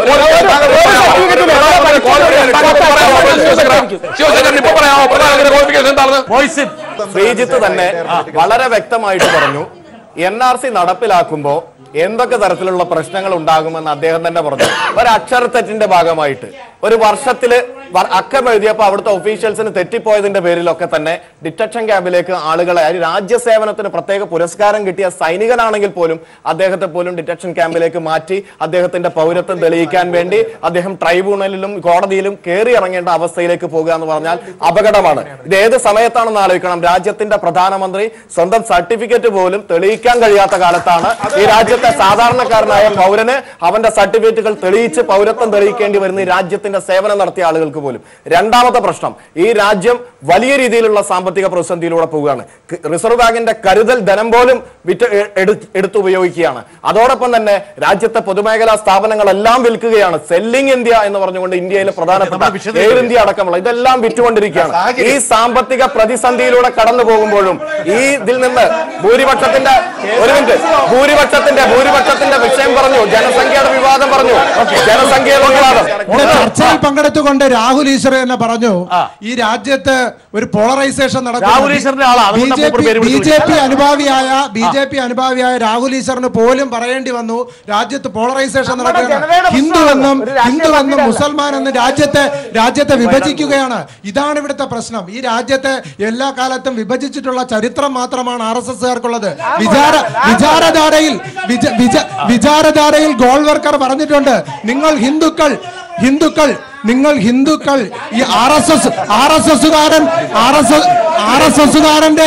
ശിവശങ്കരൻ ഇപ്പൊ പറയാമോ പ്രധാനമന്ത്രിയുടെ ക്വാളിഫിക്കേഷൻ എന്താണെന്ന് മോയ്സിൻ ശ്രീജിത്ത് തന്നെ വളരെ വ്യക്തമായിട്ട് പറഞ്ഞു എൻ ആർ സി നടപ്പിലാക്കുമ്പോ എന്തൊക്കെ തരത്തിലുള്ള പ്രശ്നങ്ങൾ ഉണ്ടാകുമെന്ന് അദ്ദേഹം തന്നെ പറഞ്ഞു ഒരു അക്ഷരത്തെറ്റിന്റെ ഭാഗമായിട്ട് ഒരു വർഷത്തില് വ- അക്കം എഴുതിയപ്പോൾ അവിടുത്തെ ഒഫീഷ്യൽസിന് തെറ്റിപ്പോയതിന്റെ പേരിലൊക്കെ തന്നെ ഡിറ്റക്ഷൻ ക്യാമ്പിലേക്ക് ആളുകളെ അതായത് രാജ്യസേവനത്തിന് പ്രത്യേക പുരസ്കാരം കിട്ടിയ സൈനികനാണെങ്കിൽ പോലും അദ്ദേഹത്തെ പോലും ഡിറ്റക്ഷൻ ക്യാമ്പിലേക്ക് മാറ്റി അദ്ദേഹത്തിന്റെ പൗരത്വം തെളിയിക്കാൻ വേണ്ടി അദ്ദേഹം ട്രൈബ്യൂണലിലും കോടതിയിലും കയറി ഇറങ്ങേണ്ട അവസ്ഥയിലേക്ക് പോകുക എന്ന് പറഞ്ഞാൽ അപകടമാണ് ഇത് ഏത് സമയത്താണെന്ന് ആലോചിക്കണം രാജ്യത്തിന്റെ പ്രധാനമന്ത്രി സ്വന്തം സർട്ടിഫിക്കറ്റ് പോലും തെളിയിക്കാൻ കഴിയാത്ത കാലത്താണ് ഈ രാജ്യത്തെ സാധാരണക്കാരനായ പൗരന് അവന്റെ സർട്ടിഫിക്കറ്റുകൾ തെളിയിച്ച് പൗരത്വം തെളിയിക്കേണ്ടി വരുന്ന ഈ രാജ്യത്തിന്റെ സേവനം നടത്തിയ ആളുകൾക്ക് പോലും രണ്ടാമത്തെ പ്രശ്നം ഈ രാജ്യം വലിയ രീതിയിലുള്ള സാമ്പത്തിക പ്രതിസന്ധിയിലൂടെ പോവുകയാണ് ക- റിസർവ് ബാങ്കിന്റെ കരുതൽ ധനം പോലും വിറ്റ് എ- എടു- എടുത്ത് ഉപയോഗിക്കുകയാണ് അതോടൊപ്പം തന്നെ രാജ്യത്തെ പൊതുമേഖലാ സ്ഥാപനങ്ങളെല്ലാം വിൽക്കുകയാണ് സെല്ലിംഗ് ഇന്ത്യ എന്ന് പറഞ്ഞുകൊണ്ട് ഇന്ത്യയിലെ പ്രധാനപ്പെട്ട എയർ ഇന്ത്യ അടക്കമുള്ള ഇതെല്ലാം വിറ്റുകൊണ്ടിരിക്കുകയാണ് ഈ സാമ്പത്തിക പ്രതിസന്ധിയിലൂടെ കടന്നു പോകുമ്പോഴും ഈ ഇതിൽ നിന്ന് ഭൂരിപക്ഷത്തിന്റെ ഒരു മിനിറ്റ് ഭൂരിപക്ഷത്തിന്റെ ഭൂരിപക്ഷത്തിന്റെ വിഷയം പറഞ്ഞു ജനസംഖ്യയുടെ വിവാദം പറഞ്ഞു ജനസംഖ്യയുടെ വിവാദം ഇവിടെ ചർച്ച ചർച്ചയിൽ പങ്കെടുത്തുകൊണ്ട് രാഹുൽ ഈശ്വർ തന്നെ പറഞ്ഞു ഈ രാജ്യത്ത് ഒരു പോളറൈസേഷൻ രാഹുൽ ഈശ്വറിന്റെ ആളാ, അതുകൊണ്ടാ മൂപ്പര് പേര് ബി വിളിച്ചു ജെ പി വിളിച്ചത്. അനുഭാവിയായ ബി ജെ പി അനുഭാവിയായ രാഹുൽ ഈശ്വറിന് പോലും പറയേണ്ടി വന്നു രാജ്യത്ത് പോളറൈസേഷൻ നമ്മുടെ നടക്കുകയാണ് ജനതയുടെ ഹിന്ദുവെന്നും പ്രശ്നമാണ്. ഒരു രാഷ്ട്രീയ ഹിന്ദുവെന്നും പാർട്ടിയുടെ മുസൽമാൻ എന്നും രാജ്യത്തെ രാജ്യത്തെ വിഭജിക്കുകയാണ് ഇതാണ് ഇവിടുത്തെ പ്രശ്നം ഈ രാജ്യത്തെ എല്ലാ കാലത്തും വിഭജിച്ചിട്ടുള്ള ചരിത്രം മാത്രമാണ് ആർ എസ് എസ്കാർക്കുള്ളത് വിചാര വിചാരധാരയിൽ വിച- വിച- വിചാരധാരയിൽ ഗോൾവർക്കർ പറഞ്ഞിട്ടുണ്ട് നിങ്ങൾ ഹിന്ദുക്കൾ ഹിന്ദുക്കൾ നിങ്ങൾ ഹിന്ദുക്കൾ ഈ R S S R S എസുകാരൻ ആർ എസ് ആർ എസ് എസുകാരന്റെ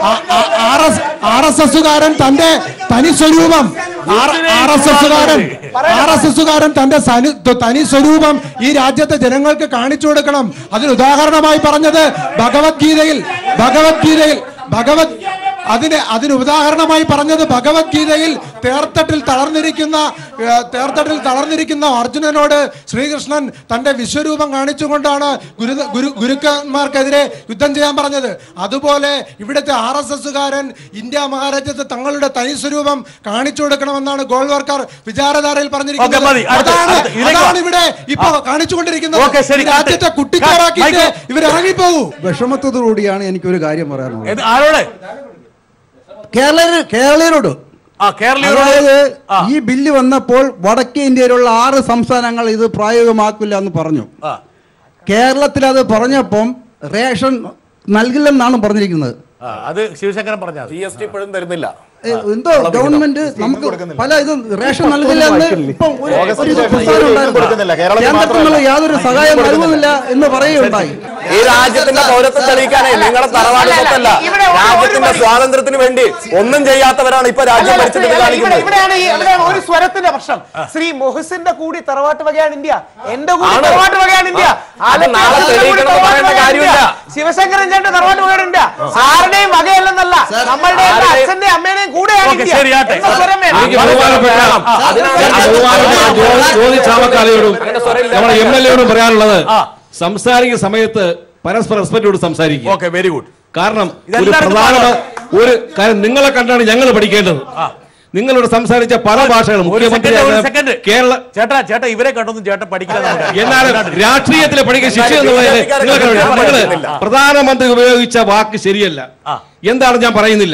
ആർ എസ് എസുകാരൻ തന്റെ തനി സ്വരൂപം ആർ എസ് എസുകാരൻ ആർ എസ് എസുകാരൻ തന്റെ സനി- തനി സ്വരൂപം ഈ രാജ്യത്തെ ജനങ്ങൾക്ക് കാണിച്ചു കൊടുക്കണം അതിന് ഉദാഹരണമായി പറഞ്ഞത് ഭഗവത്ഗീതയിൽ ഭഗവത്ഗീതയിൽ ഭഗവത് അതിന് അതിന് ഉദാഹരണമായി പറഞ്ഞത് ഭഗവത്ഗീതയിൽ തേർത്തട്ടിൽ തളർന്നിരിക്കുന്ന ഏ, തേർത്തട്ടിൽ തളർന്നിരിക്കുന്ന അർജുനനോട് ശ്രീകൃഷ്ണൻ തന്റെ വിശ്വരൂപം കാണിച്ചുകൊണ്ടാണ് ഗുരു ഗുരു ഗുരുക്കന്മാർക്കെതിരെ യുദ്ധം ചെയ്യാൻ പറഞ്ഞത് അതുപോലെ ഇവിടുത്തെ ആർ എസ് എസുകാരൻ ഇന്ത്യ മഹാരാജ്യത്ത് തങ്ങളുടെ തനി സ്വരൂപം കാണിച്ചു കൊടുക്കണമെന്നാണ് ഗോൾവർക്കർ വിചാരധാരയിൽ ഓക്കേ, പറഞ്ഞിരിക്കുന്നത് മതി. അടുത്ത- അതാണ് അടുത്ത- ഇതിലേക്ക് അതാണ് വാ. ഇവിടെ ഇപ്പോ കാണിച്ചുകൊണ്ടിരിക്കുന്നത് ഓക്കേ, ശരി. ഈ രാജ്യത്തെ കുട്ടിക്കാറാക്കിയിട്ട് ഇവർ ഇറങ്ങിപ്പോകൂ വിഷമത്തോടുകൂടിയാണ് എനിക്കൊരു കാര്യം പറയാനുള്ളത് ഏത് ആരോട് കേരള കേരളീയരോട് ആ കേരളീയരോട് അതായത് ഈ ബില്ല് വന്നപ്പോൾ വടക്കേ ഇന്ത്യയിലുള്ള ആറ് സംസ്ഥാനങ്ങൾ ഇത് പ്രായോഗികമാക്കില്ല എന്ന് പറഞ്ഞു കേരളത്തിൽ അത് പറഞ്ഞപ്പം റേഷൻ നൽകില്ലെന്നാണ് പറഞ്ഞിരിക്കുന്നത് ആ, അത് ശിവശങ്കരൻ പറഞ്ഞ ജി എസ് ടി ഇപ്പോഴും തരുന്നില്ല ഏ, എന്തോ ഗവൺമെന്റ് നമുക്ക് പല ഇത് റേഷൻ നൽകില്ല എന്ന് ഇപ്പം ഒരു- ഒരു ഓഗസ്റ്റിൽ പ്രസ്താവന ഉണ്ടായിരുന്നു. കൊടുക്കുന്നില്ല. കേരളത്തിൽ കേന്ദ്രത്തിൽ മാത്രമല്ല. നിന്ന് യാതൊരു സഹായം നൽകുന്നില്ല എന്ന് പറയുകയുണ്ടായി ഈ രാജ്യത്തിന്റെ പൗരത്വം തെളിയിക്കാനേ നിങ്ങളെ തറവാട് സ്വത്തല്ല ഇവിടെ ഒരു- ഒരു രാജ്യത്തിന്റെ മണി- സ്വാതന്ത്ര്യത്തിന് വേണ്ടി ഒന്നും ചെയ്യാത്തവരാണ് ഇപ്പൊ രാജ്യം അല്ല, ഭരിച്ചിട്ട് ശ്രീ- അല്ല, ഇവിടെ- കാണിക്കുന്നത് ഇവിടെയാണ് ഈ ഇവിടെയാണ് ഒരു സ്വരത്തിന്റെ പ്രശ്നം ശ്രീ മൊഹസിന്റെ കൂടി തറവാട്ട് വകയാണ് ഇന്ത്യ എന്റെ കൂടി ആണ്. തറവാട്ട് വകയാണ് ഇന്ത്യ ആ, അത് ആലപ്പുഴ നാളെ കൂടി തെളിയിക്കണം എന്ന് തറവാട്ട് പറയേണ്ട വകയാണ് കാര്യമില്ല. ഇന്ത്യ. ശിവശങ്കരൻ ചേട്ടൻ തറവാട്ട് വകയാണ് ഇന്ത്യ ആരുടെയും വകയല്ലെന്നല്ല നമ്മളുടെ ആരുടെയും- അച്ഛന്റെയും അമ്മയുടെയും കൂടെയാണ് ഓക്കേ, ഇന്ത്യ ശരി, ആട്ടെ. എന്ന സ്വരം വേണം. എനിക്ക് ബഹുമാനപ്പെട്ട ബഹുമാനപ്പെട്ട ജോ- ജ്യോതി ചാമക്കാലയോടും നമ്മുടെ എം എൽ എയോടും പറയാനുള്ളത് സംസാരിക്കുന്ന സമയത്ത് പരസ്പര റെസ്പെക്റ്റോട് സംസാരിക്കുക ഓക്കെ വെരി ഗുഡ് കാരണം ഒരു ഇതെല്ലാവർക്കും പ്രധാന പാടാം. ഒരു കാര്യം നിങ്ങളെ കണ്ടാണ് ഞങ്ങൾ പഠിക്കേണ്ടത് നിങ്ങളോട് സംസാരിച്ച പല ഭാഷകളും ഒരു മുഖ്യമന്ത്രി സെക്കൻഡ് ഒരു സെക്കൻഡ് കേരള ചേട്ടാ ചേട്ടാ ഇവരെ കണ്ടൊന്നും ചേട്ടൻ പഠിക്കില്ല എന്നാലും രാഷ്ട്രീയത്തിലെ പഠിക്കുന്ന ശിക്ഷ എന്നുള്ളത് നിങ്ങൾ നിങ്ങൾ പ്രധാനമന്ത്രി ഉപയോഗിച്ച വാക്ക് ശരിയല്ല എന്താണ് ഞാൻ പറയുന്നില്ല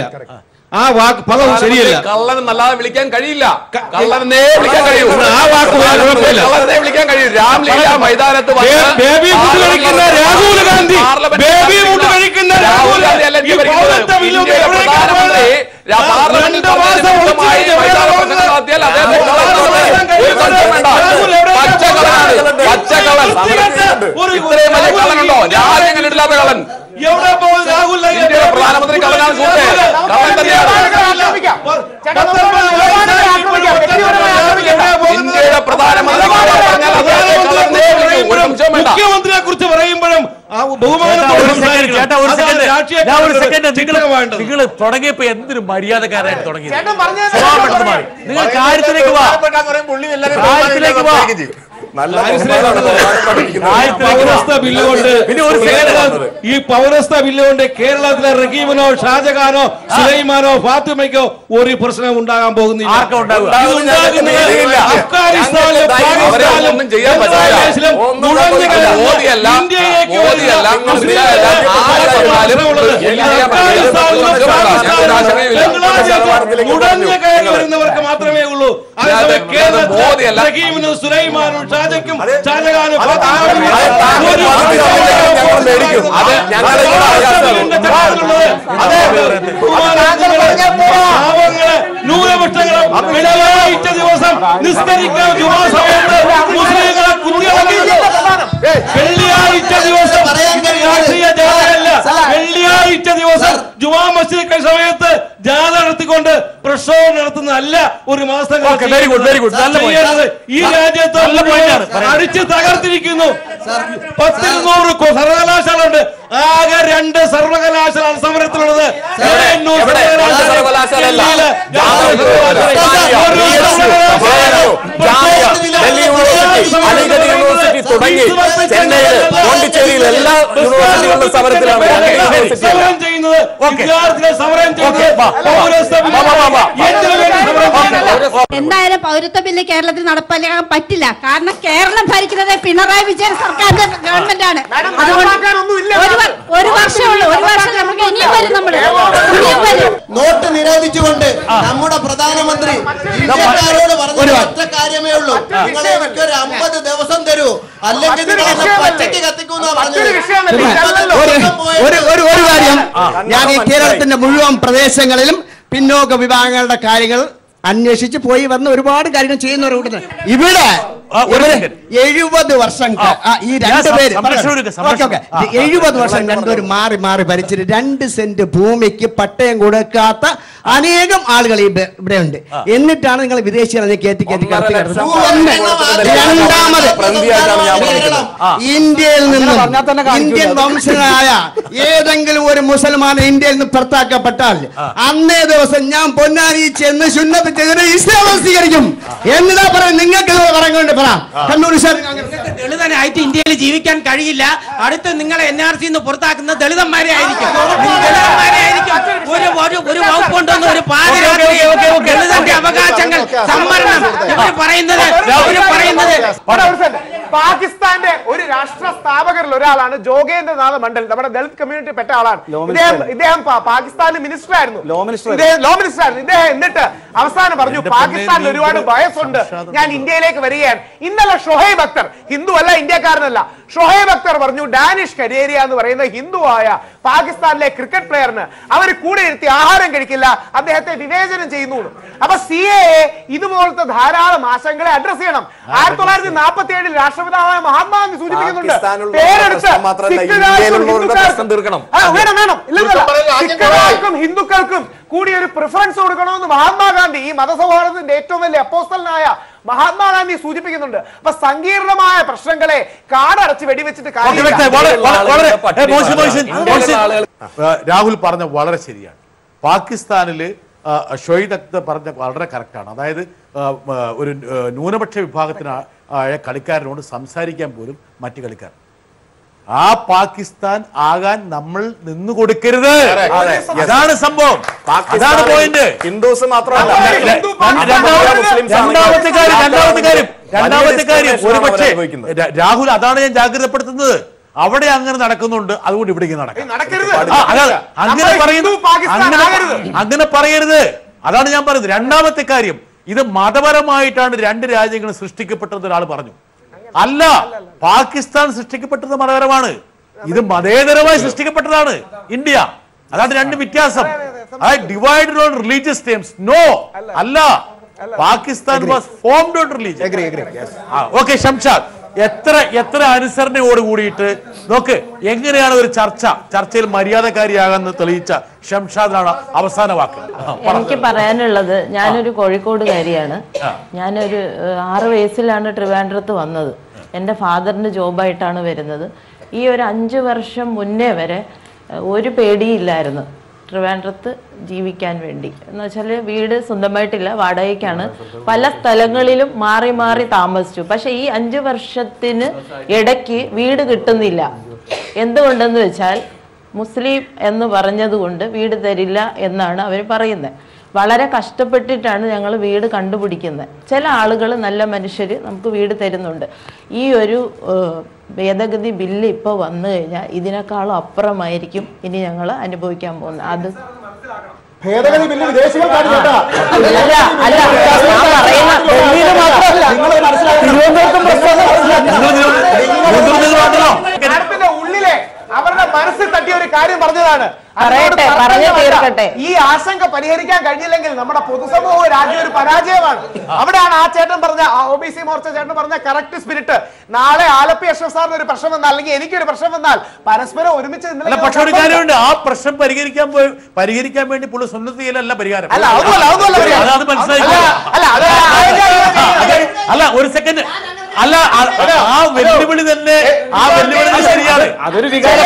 ആ വാക്ക് പദം ശരിയല്ല കള്ളൻ എന്നല്ലാതെ വിളിക്കാൻ കഴിയില്ല കള്ളനെ വിളിക്കാൻ കഴിയൂ ആ വാക്ക് ഉപയോഗിക്കാൻ കുഴപ്പമില്ല. കള്ളനെ വിളിക്കാൻ കഴിയും രാംലീല മൈതാനത്ത് വന്ന് ബേ- ബേബി ഫുഡ് കഴിക്കുന്ന Rahul Gandhi parliament baby food കഴിക്കുന്ന രാഹുൽ ഗാന്ധി അല്ല ഈ ഇന്ത്യ ഭരിക്കുന്നത്. പൗരത്വ ബില്ലും ഇന്ത്യയുടെ എവിടേക്കാ പ്രധാനമന്ത്രി പോയത്? രാ- പാർലമെന്റിൽ രണ്ട് മാസം പറഞ്ഞതിന് ഒളിച്ചിരുന്ന് വിരുദ്ധമായി എവിടെയാ പ്രചാരണ പോകുന്നത്? പ്രസംഗം നടത്തിയാൽ അദ്ദേഹത്തെ രാഹുൽ കള്ളൻ ഗാന്ധി ഒരു സംശയം വേണ്ട. രാഹുൽ എവിടേക്കാ പച്ചക്കള്ളനാണ്. പോകുന്നത്? പച്ചക്കള്ളൻ. ഒരു- ഇത്രയും വലിയ കള്ളനുണ്ടോ രാജ്യങ്ങളില്ലാത്ത കള്ളൻ എവിടെ പോകും രാഹുൽ ഗാന്ധി? ഇന്ത്യയുടെ പ്രധാനമന്ത്രി കള്ളനാണ് സുഹൃത്തെ കള്ളൻ തന്നെയാണ് ആക്രമിക്കാം. ചേട്ടാ, നമുക്ക് ബഹുമാനത്തെ ആക്രമിക്കാം. വ്യക്തിപരമായി ആക്രമിക്കണ്ട. ഇന്ത്യയുടെ പ്രധാനമന്ത്രി കള്ളം പറഞ്ഞാൽ അദ്ദേഹത്തെ കള്ളനെ വിളിക്കും. ഒരു സംശയം വേണ്ട മുഖ്യമന്ത്രിയെ കുറിച്ച് പറയുമ്പോഴും ആ ചേട്ടാ, ബഹുമാനത്തോടെ ഒരു സെക്കൻഡ് സംസാരിക്കണം. ചേട്ടാ ഒരു അതാണ് സെക്കൻഡ് രാഷ്ട്രീയ ഞാൻ ഒരു കാരരുടെ സെക്കൻഡ് നിങ്ങൾ ചിത്രമാവേണ്ടത്. നിങ്ങൾ തുടങ്ങിയപ്പോ എന്തൊരു മര്യാദക്കാരായിട്ട് തുടങ്ങിയത് ചേട്ടൻ പറഞ്ഞത് സ്വഭാവപ്പെടുത്ത് മാറി നിങ്ങൾ കാര്യത്തിലേക്ക് വാ കാര്യത്തിലേക്ക് വാ നല്ല കാര്യത്തിലേക്ക് കാര്യത്തിലേക്ക് വാ പൗരസ്ത്യ ബില്ല് കൊണ്ട് പിന്നെ ഒരു സെക്കൻഡ് കേരള- ഈ പൗരസ്ത്യ ബില്ല് കൊണ്ട് കേരളത്തിലെ റഹീമിനോ ഷാജഹാനോ സുലൈമാനോ ഫാത്തിമയ്ക്കോ ഒരു പ്രശ്നം ഉണ്ടാകാൻ പോകുന്നില്ല ആർക്കാ ഉണ്ടാവുക? ഇത് ഉണ്ടാകുന്നത് ഇല്ല. അഫ്ഗാനിസ്ഥാനിലും ഞങ്ങൾക്ക് അവരെ പാകിസ്ഥാനിലും ഒന്നും ചെയ്യാൻ പറ്റില്ല. ബംഗ്ലാദേശിലും ഒന്നും നുഴഞ്ഞു സംഭവിക്കില്ല. കയറുന്ന മോദിയല്ല, ഇന്ത്യയിലേക്ക് മോദിയല്ല, വരുന്ന മുസ്ലിമല്ല, ആരെ പറഞ്ഞാലും പ്രശ്നമുള്ളത്. ഇന്ത്യ അഫ്ഗാനിസ്ഥാനിലും ഞങ്ങൾക്ക് പാകിസ്ഥാനിലും ആശങ്കയില്ല. ബംഗ്ലാദേശിലും നുഴഞ്ഞു കയറി വരുന്നവർക്ക് മാത്രമേ ഉള്ളൂ അതേസമയം അത് കേരളത്തിൽ മോദിയല്ല. റഹീമിനും സുലൈമാനും ഷാജയ്ക്കും ഷാജഹാനും അത് ഫാത്തിമയ്ക്കും അത് താങ്കൾ ഒരു പറഞ്ഞ പ്രശ്നവും ഞങ്ങൾ മേടിക്കും. അത് ഞങ്ങൾ ഇവിടെ രാഷ്ട്രീയത്തിന്റെ ചട്ടങ്ങളുള്ളത്. അതെ, പാവങ്ങളെ ന്യൂനപക്ഷങ്ങളെ വെള്ളിയാഴ്ച ദിവസം നിസ്കരിക്കാൻ ജുമാ സമയത്ത് മുസ്ലിങ്ങളെ കുത്തിയിറക്കി വെള്ളിയാഴ്ച ദിവസം ഇത് രാഷ്ട്രീയ ജാഥയല്ല വെള്ളിയാഴ്ച ദിവസം ജുമാ മസ്ജിദ് സമയത്ത് ജാഥ നടത്തിക്കൊണ്ട് പ്രക്ഷോഭം നടത്തുന്നതല്ല ഒരു മാസം Okay, very good, very good. നല്ല point. ചെയ്യേണ്ടത് ഈ രാജ്യത്ത് നല്ല point ആണ് പറയുന്നത്. അടിച്ച് തകർത്തിരിക്കുന്നു പത്തിരുന്നൂറ് കൊ- സർവകലാശാല ഉണ്ട് ആകെ രണ്ട് സർവകലാശാല സമരത്തിലുള്ളത് ജെ.എൻ.യു. എവിടെ? രണ്ട് സർവകലാശാലയല്ല. ഡൽഹിയിലെ ജാമിയ, ഒരു ജാമിയ, സർവകലാശാല. ജാമിയ, ഡൽഹി യൂണിവേഴ്സിറ്റി അലിഗഡ് യൂണിവേഴ്സിറ്റി തുടങ്ങി ചെന്നൈയിൽ പോണ്ടിച്ചേരിയിൽ എല്ലാ യൂണിവേഴ്സിറ്റികളിലും സമരത്തിലാണ് രണ്ട് യൂണിവേഴ്സിറ്റിയല്ല. സമരം ചെയ്യുന്നത് വിദ്യാർത്ഥികൾ സമരം ചെയ്യുന്നത് Okay, വാ, വാ, വാ. പൗരസ്ത്യ വാ, വാ, വാ, വാ. എന്തിനു വേണ്ടി സമരം ചെയ്യുന്നത് എന്തായാലും പൗരത്വ ബില്ല് കേരളത്തിൽ നടപ്പാക്കാൻ പറ്റില്ല കാരണം കേരളം ഭരിക്കുന്നത് പിണറായി വിജയൻ സർക്കാരിന്റെ ഗവൺമെന്റ് ആണ് അതുകൊണ്ട് ഒരു വ- ഒരു വർഷമേ ഉള്ളൂ ഒരു വർഷം നമുക്ക് ഇനിയും വരും നമ്മള് ഇനിയും വരും നോട്ട് നിരോധിച്ചുകൊണ്ട് നമ്മുടെ പ്രധാനമന്ത്രി ഇന്ത്യക്കാരോട് പറഞ്ഞ ഒറ്റ കാര്യമേ ഉള്ളൂ നിങ്ങൾ എനിക്ക് ഒരു അമ്പത് ദിവസം തരൂ അല്ലെങ്കിൽ നിങ്ങൾ എന്നെ പച്ചയ്ക്ക് കത്തിക്കൂന്നാ പറഞ്ഞത് ഒരു ഒരു ഒരു ഒരു കാര്യം ഞാൻ ഈ കേരളത്തിന്റെ മുഴുവൻ പ്രദേശങ്ങളിലും പിന്നോക്ക വിഭാഗങ്ങളുടെ കാര്യങ്ങൾ അന്വേഷിച്ച് പോയി വന്ന് ഒരുപാട് കാര്യങ്ങൾ ചെയ്യുന്ന ഒരു കൂട്ടത്തിൽ ഇവിടെ ഇവര് എഴുപത് വർഷം ക- ആ, ഈ ഞാൻ രണ്ട് സം- പേര് സംരക്ഷണം എടുക്കാം, ഓക്കെ ഓക്കെ സംരക്ഷണം. ആ, ആ. എഴുപത് വർഷം രണ്ടുപേരും മാറി മാറി ഭരിച്ചിട്ട് രണ്ട് സെന്റ് ഭൂമിക്ക് പട്ടയം കൊടുക്കാത്ത അനേകം ആളുകൾ ഈ ബെ- ഇവിടെ ഉണ്ട് എന്നിട്ടാണ് നിങ്ങൾ വിദേശികളെ കയറ്റി കയറ്റി കടത്തി കിടത്തുന്നത് ഒന്ന് രണ്ടാമത് പ്രതിയായിട്ടാണ് ഞാൻ പറഞ്ഞിട്ടുള്ളത് ഇന്ത്യയിൽ അങ്ങനെ നിന്നും പറഞ്ഞാൽ തന്നെ കാണിക്കൂല. ഇന്ത്യൻ വംശനായ ഏതെങ്കിലും ഒരു മുസൽമാൻ ഇന്ത്യയിൽ നിന്ന് പുറത്താക്കപ്പെട്ടാൽ അന്നേ ദിവസം ഞാൻ പൊന്നാനി ചെന്ന് ശുന്നത്ത് ചെയ്തിട്ട് ഇസ്ലാം സ്വീകരിക്കും എന്നിതാ പറയാം നിങ്ങൾക്ക് ഇത് പറയുന്നുണ്ട് പറ കണ്ണൂർ സാർ ദളിതനായിട്ട് ഇന്ത്യയിൽ ജീവിക്കാൻ കഴിയില്ല അടുത്ത് നിങ്ങളെ എൻ ആർ സി പുറത്താക്കുന്ന ദളിതന്മാരെ ആയിരിക്കും ദളിതന്മാരെ ആയിരിക്കും ഒരു ഒരു ഒരു വകുപ്പുണ്ടെന്ന് ഒരു പാതിരാത്രി ഓക്കേ, ഓക്കേ, ഓക്കേ. ദളിതന്റെ അവകാശങ്ങൾ സംവരണം ഇവർ പറയുന്നത് ഇവർ പറയുന്നത് ഒരു second. പാകിസ്ഥാന്റെ ഒരു രാഷ്ട്ര സ്ഥാപകരിൽ ഒരാളാണ് ജോഗേന്ദ്രനാഥ് മണ്ഡൽ നമ്മുടെ ദളിത് കമ്മ്യൂണിറ്റി പെട്ട ആളാണ് Law ഇദ്ദേഹം minister. ഇദ്ദേഹം പാ- പാകിസ്ഥാനിലെ മിനിസ്റ്റർ ആയിരുന്നു Law minister. ഇദ്ദേഹം ലോ മിനിസ്റ്റർ ആയിരുന്നു ഇദ്ദേഹം എന്നിട്ട് അവസാനം പറഞ്ഞു എന്റെ പൊന്നേ, പാകിസ്ഥാനിൽ നീ ഒരുപാട് ഇവിടെ വയസ്സുണ്ട് സംഷാദം ഞാൻ ഇന്ത്യയിലേക്ക് വരികയാണ് ഇന്നലെ ഷൊഹൈബ് അക്തർ ഹിന്ദു അല്ല ഇന്ത്യക്കാരനല്ല ഷൊഹൈബ് അക്തർ പറഞ്ഞു ഡാനിഷ് കരേരിയ എന്ന് പറയുന്ന ഹിന്ദുവായ പാകിസ്ഥാനിലെ ക്രിക്കറ്റ് പ്ലെയറിന് അവർ കൂടെ ഇരുത്തി ആഹാരം കഴിക്കില്ല അദ്ദേഹത്തെ വിവേചനം ചെയ്യുന്നു എന്ന്. അപ്പൊ സി എ ഇതുപോലത്തെ ധാരാളം ആശങ്കകളെ അഡ്രസ് ചെയ്യണം ആയിരത്തി തൊള്ളായിരത്തി നാൽപ്പത്തി ഏഴിൽ രാഷ്ട്രപിതാവായ മഹാത്മാഗാന്ധി സൂചിപ്പിക്കുന്നുണ്ട് പാകിസ്ഥാനിലുള്ള പേരെടുത്ത് പ്രശ്നം മാത്രമല്ല, സിഖുകാർക്കും ഇന്ത്യയിലുള്ളവരുടെ ഹിന്ദുക്കാർക്കും- പ്രശ്നം തീർക്കണം. ആ, വേണം വേണം ഇല്ലെന്നല്ല. കുറ്റം പറയുന്ന രാജ്യം സിഖുകാർക്കും ഹിന്ദുക്കൾക്കും കൂടി ഒരു പ്രിഫറൻസ് കൊടുക്കണമെന്ന് മഹാത്മാഗാന്ധി ഈ മതസൗഹാർദ്ദത്തിന്റെ ഏറ്റവും വലിയ അപ്പോസ്റ്റലനായ മഹാത്മാഗാന്ധി സൂചിപ്പിക്കുന്നുണ്ട് അപ്പൊ സങ്കീർണമായ പ്രശ്നങ്ങളെ കാടടച്ച് വെടിവെച്ചിട്ട് ഓക്കേ, കാര്യമില്ല. വ്യക്തമായി. വളരെ- വളരെ- വളരെ- ആളുകളുടെ പട്ടിണി ഏ, മോശം, മോശം, ഇന്ത്യയിലുള്ള മോശം. ആളുകൾ- ഏ, രാഹുൽ പറഞ്ഞ വളരെ ശരിയാണ് പാകിസ്ഥാനില് ആ, ഷൊയ്ദ് അക്തർ പറഞ്ഞ വളരെ കറക്റ്റാണ് അതായത് ആ, ആ, ഒരു ആ, ന്യൂനപക്ഷ വിഭാഗത്തിന് ആ- ആയ കളിക്കാരനോട് സംസാരിക്കാൻ പോലും മറ്റു കളിക്കാർ ആ പാകിസ്ഥാൻ ആകാൻ നമ്മൾ നിന്നു കൊടുക്കരുത് അതെ, yes. അതാണ് സംഭവം അതാണ് പോയിന്റ് ഹിന്ദുസ് മാത്രമല്ല ഹിന്ദു രണ്ടാമത്തെ മുസ്ലിംസ് ആണ് രണ്ടാമത്തെ കാര്യം രണ്ടാമത്തെ കാര്യം വലിയ രണ്ടാമത്തെ കാര്യം discrimination ഒരു ആണ് പക്ഷേ അവർ അനുഭവിക്കുന്നത്. രാ- രാഹുൽ അതാണ് ഞാൻ ജാഗ്രതപ്പെടുത്തുന്നത് അവിടെ അങ്ങനെ നടക്കുന്നുണ്ട് അതുകൊണ്ട് ഇവിടേക്ക് നടക്കാം നടക്കരുത് ആ, അതാണ്. അങ്ങനെ നമ്മൾ പറയുന്നു ഹിന്ദു പാകിസ്ഥാൻ അങ്ങനെ ആകരുത്. അങ്ങനെ പറയരുത് അതാണ് ഞാൻ പറയുന്നത് രണ്ടാമത്തെ കാര്യം ഇത് മതപരമായിട്ടാണ് രണ്ട് രാജ്യങ്ങൾ സൃഷ്ടിക്കപ്പെട്ടത് ഒരാൾ പറഞ്ഞു അല്ല പാകിസ്ഥാൻ സൃഷ്ടിക്കപ്പെട്ടത് മതപരമാണ് ഇത് മതേതരമായി സൃഷ്ടിക്കപ്പെട്ടതാണ് ഇന്ത്യ അതാണ് രണ്ട് വ്യത്യാസം divided on religious terms no അല്ല Pakistan was formed on religion okay Shamshad എത്ര എത്ര അനുസരണയോട് കൂടിയിട്ട് നോക്ക് എങ്ങനെയാണ് ഒരു ചർച്ച ചർച്ചയിൽ മര്യാദക്കാരിയാകാന്ന് തെളിയിച്ച ഷംഷാദിനാണ് അവസാന വാക്ക് ആ, പറ. എനിക്ക് പറയാനുള്ളത് ഞാനൊരു കോഴിക്കോടുകാരിയാണ് ഞാനൊരു ഏഹ്, ആറ് വയസ്സിലാണ് ട്രിവാൻഡ്രത്ത് വന്നത് എൻ്റെ ഫാദറിൻ്റെ ജോബായിട്ടാണ് വരുന്നത് ഈ ഒരു അഞ്ച് വർഷം മുന്നേ വരെ ഏഹ്, ഒരു പേടിയില്ലായിരുന്നു ട്രിവാൻഡ്രത്ത് ജീവിക്കാൻ വേണ്ടി എന്ന് വെച്ചാൽ വീട് സ്വന്തമായിട്ടില്ല വാടകയ്ക്കാണ് പല സ്ഥലങ്ങളിലും മാറി മാറി താമസിച്ചു പക്ഷെ ഈ അഞ്ച് വർഷത്തിന് ഇടയ്ക്ക് വീട് കിട്ടുന്നില്ല എന്തുകൊണ്ടെന്ന് വെച്ചാൽ മുസ്ലിം എന്ന് പറഞ്ഞതുകൊണ്ട് വീട് തരില്ല എന്നാണ് അവർ പറയുന്നത് വളരെ കഷ്ടപ്പെട്ടിട്ടാണ് ഞങ്ങൾ വീട് കണ്ടുപിടിക്കുന്നത് ചില ആളുകൾ നല്ല മനുഷ്യർ നമുക്ക് വീട് തരുന്നുണ്ട് ഈ ഒരു ഏഹ്, ഭേദഗതി ബില്ല് ഇപ്പോൾ വന്നു കഴിഞ്ഞാൽ ഇതിനേക്കാളും അപ്പുറമായിരിക്കും ഇനി ഞങ്ങൾ അനുഭവിക്കാൻ പോകുന്നത് അത് ഭേദഗതി ബില്ല് വിദേശികൾക്കാണ് കേട്ടാ അല്ല അല്ല ഞാൻ പറയുന്ന ഡൽഹിയിൽ മാത്രമല്ല തിരുവനന്തപുരത്തും ഭാരതത്തിന്റെ ഉള്ളിലെ അവരുടെ മനസ്സിൽ തട്ടിയ ഒരു കാര്യം പറഞ്ഞതാണ് അതിനോട് പറയട്ടെ, തർക്കം പറഞ്ഞു വേണ്ട. തീർക്കട്ടെ. ഈ ആശങ്ക പരിഹരിക്കാൻ കഴിഞ്ഞില്ലെങ്കിൽ നമ്മുടെ പൊതുസമൂഹവും രാജ്യം ഒരു പരാജയമാണ് അവിടെയാണ് ആ ചേട്ടൻ പറഞ്ഞ ഒ ബി സി മോർച്ച ചേട്ടൻ പറഞ്ഞ കറക്റ്റ് സ്പിരിറ്റ് നാളെ ആലപ്പി അഷ്റഫ് സാറിന് ഒരു പ്രശ്നം വന്നാൽ അല്ലെങ്കിൽ എനിക്കൊരു പ്രശ്നം വന്നാൽ പരസ്പരം ഒരുമിച്ച് അല്ല നിന്നില്ലെങ്കിൽ പക്ഷെ ഒരു കുഴപ്പമില്ല. കാര്യമുണ്ട് ആ പ്രശ്നം പരിഹരിക്കാൻ പോയി പരിഹരിക്കാൻ വേണ്ടി പുള്ളി സ്വന്തം ചെയ്യലല്ല പരിഹാരം അല്ല, അതൊന്നുമല്ല, അതൊന്നുമല്ല പരിഹാരം. അത് മനസ്സിലായി അല്ല, അല്ല, അത് അതെ, അല്ല ഒരു സെക്കൻഡ് അല്ല ആ- ആ വെല്ലുവിളി തന്നെ ആ വെല്ലുവിളി തന്നെ ശരിയാണ് അതൊരു വികാര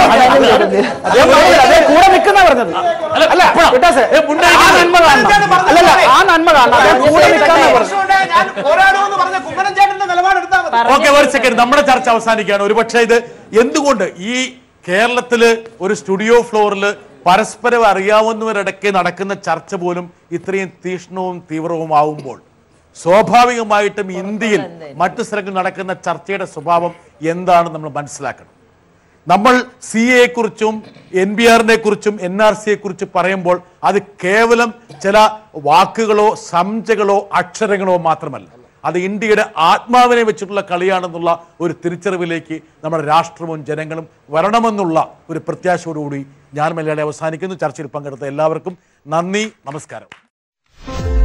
കൂടെ നിൽക്കുന്ന പറഞ്ഞത് അല്ല, അല്ല ഇപ്പഴാ? വിട്ടാസേ, ഏ, മുണ്ടായി ആ നന്മ കാണണം അല്ലല്ല ആ നന്മ കാണണം അദ്ദേഹം കൂടെ നിൽക്കാന്നാ പറഞ്ഞത് പ്രശ്നമുണ്ടായ ഞാൻ പോരാടുമെന്ന് പറഞ്ഞ കുമ്മനം ചേട്ടന്റെ നിലപാടെടുത്താൽ മതി ഓക്കെ ഒരു സെക്കൻഡ് നമ്മുടെ ചർച്ച അവസാനിക്കുകയാണ് ഒരുപക്ഷെ ഇത് എന്തുകൊണ്ട് ഈ കേരളത്തില് ഒരു സ്റ്റുഡിയോ ഫ്ലോറിൽ പരസ്പരം അറിയാവുന്നവരിടയ്ക്ക് നടക്കുന്ന ചർച്ച പോലും ഇത്രയും തീക്ഷ്ണവും തീവ്രവും ആവുമ്പോൾ സ്വാഭാവികമായിട്ടും ഇന്ത്യയിൽ മറ്റു സ്ഥലങ്ങളിൽ നടക്കുന്ന ചർച്ചയുടെ സ്വഭാവം എന്താണ് നമ്മൾ മനസ്സിലാക്കണം നമ്മൾ സി എ കുറിച്ചും എൻ ബി ആറിനെ കുറിച്ചും എൻ ആർ സിയെ കുറിച്ച് പറയുമ്പോൾ അത് കേവലം ചില വാക്കുകളോ സംചകളോ അക്ഷരങ്ങളോ മാത്രമല്ല അത് ഇന്ത്യയുടെ ആത്മാവിനെ വെച്ചിട്ടുള്ള കളിയാണെന്നുള്ള ഒരു തിരിച്ചറിവിലേക്ക് നമ്മുടെ രാഷ്ട്രവും ജനങ്ങളും വരണമെന്നുള്ള ഒരു പ്രത്യാശയോടുകൂടി ഞാൻ മലയാളി അവസാനിക്കുന്നു ചർച്ചയിൽ പങ്കെടുത്ത എല്ലാവർക്കും നന്ദി നമസ്കാരം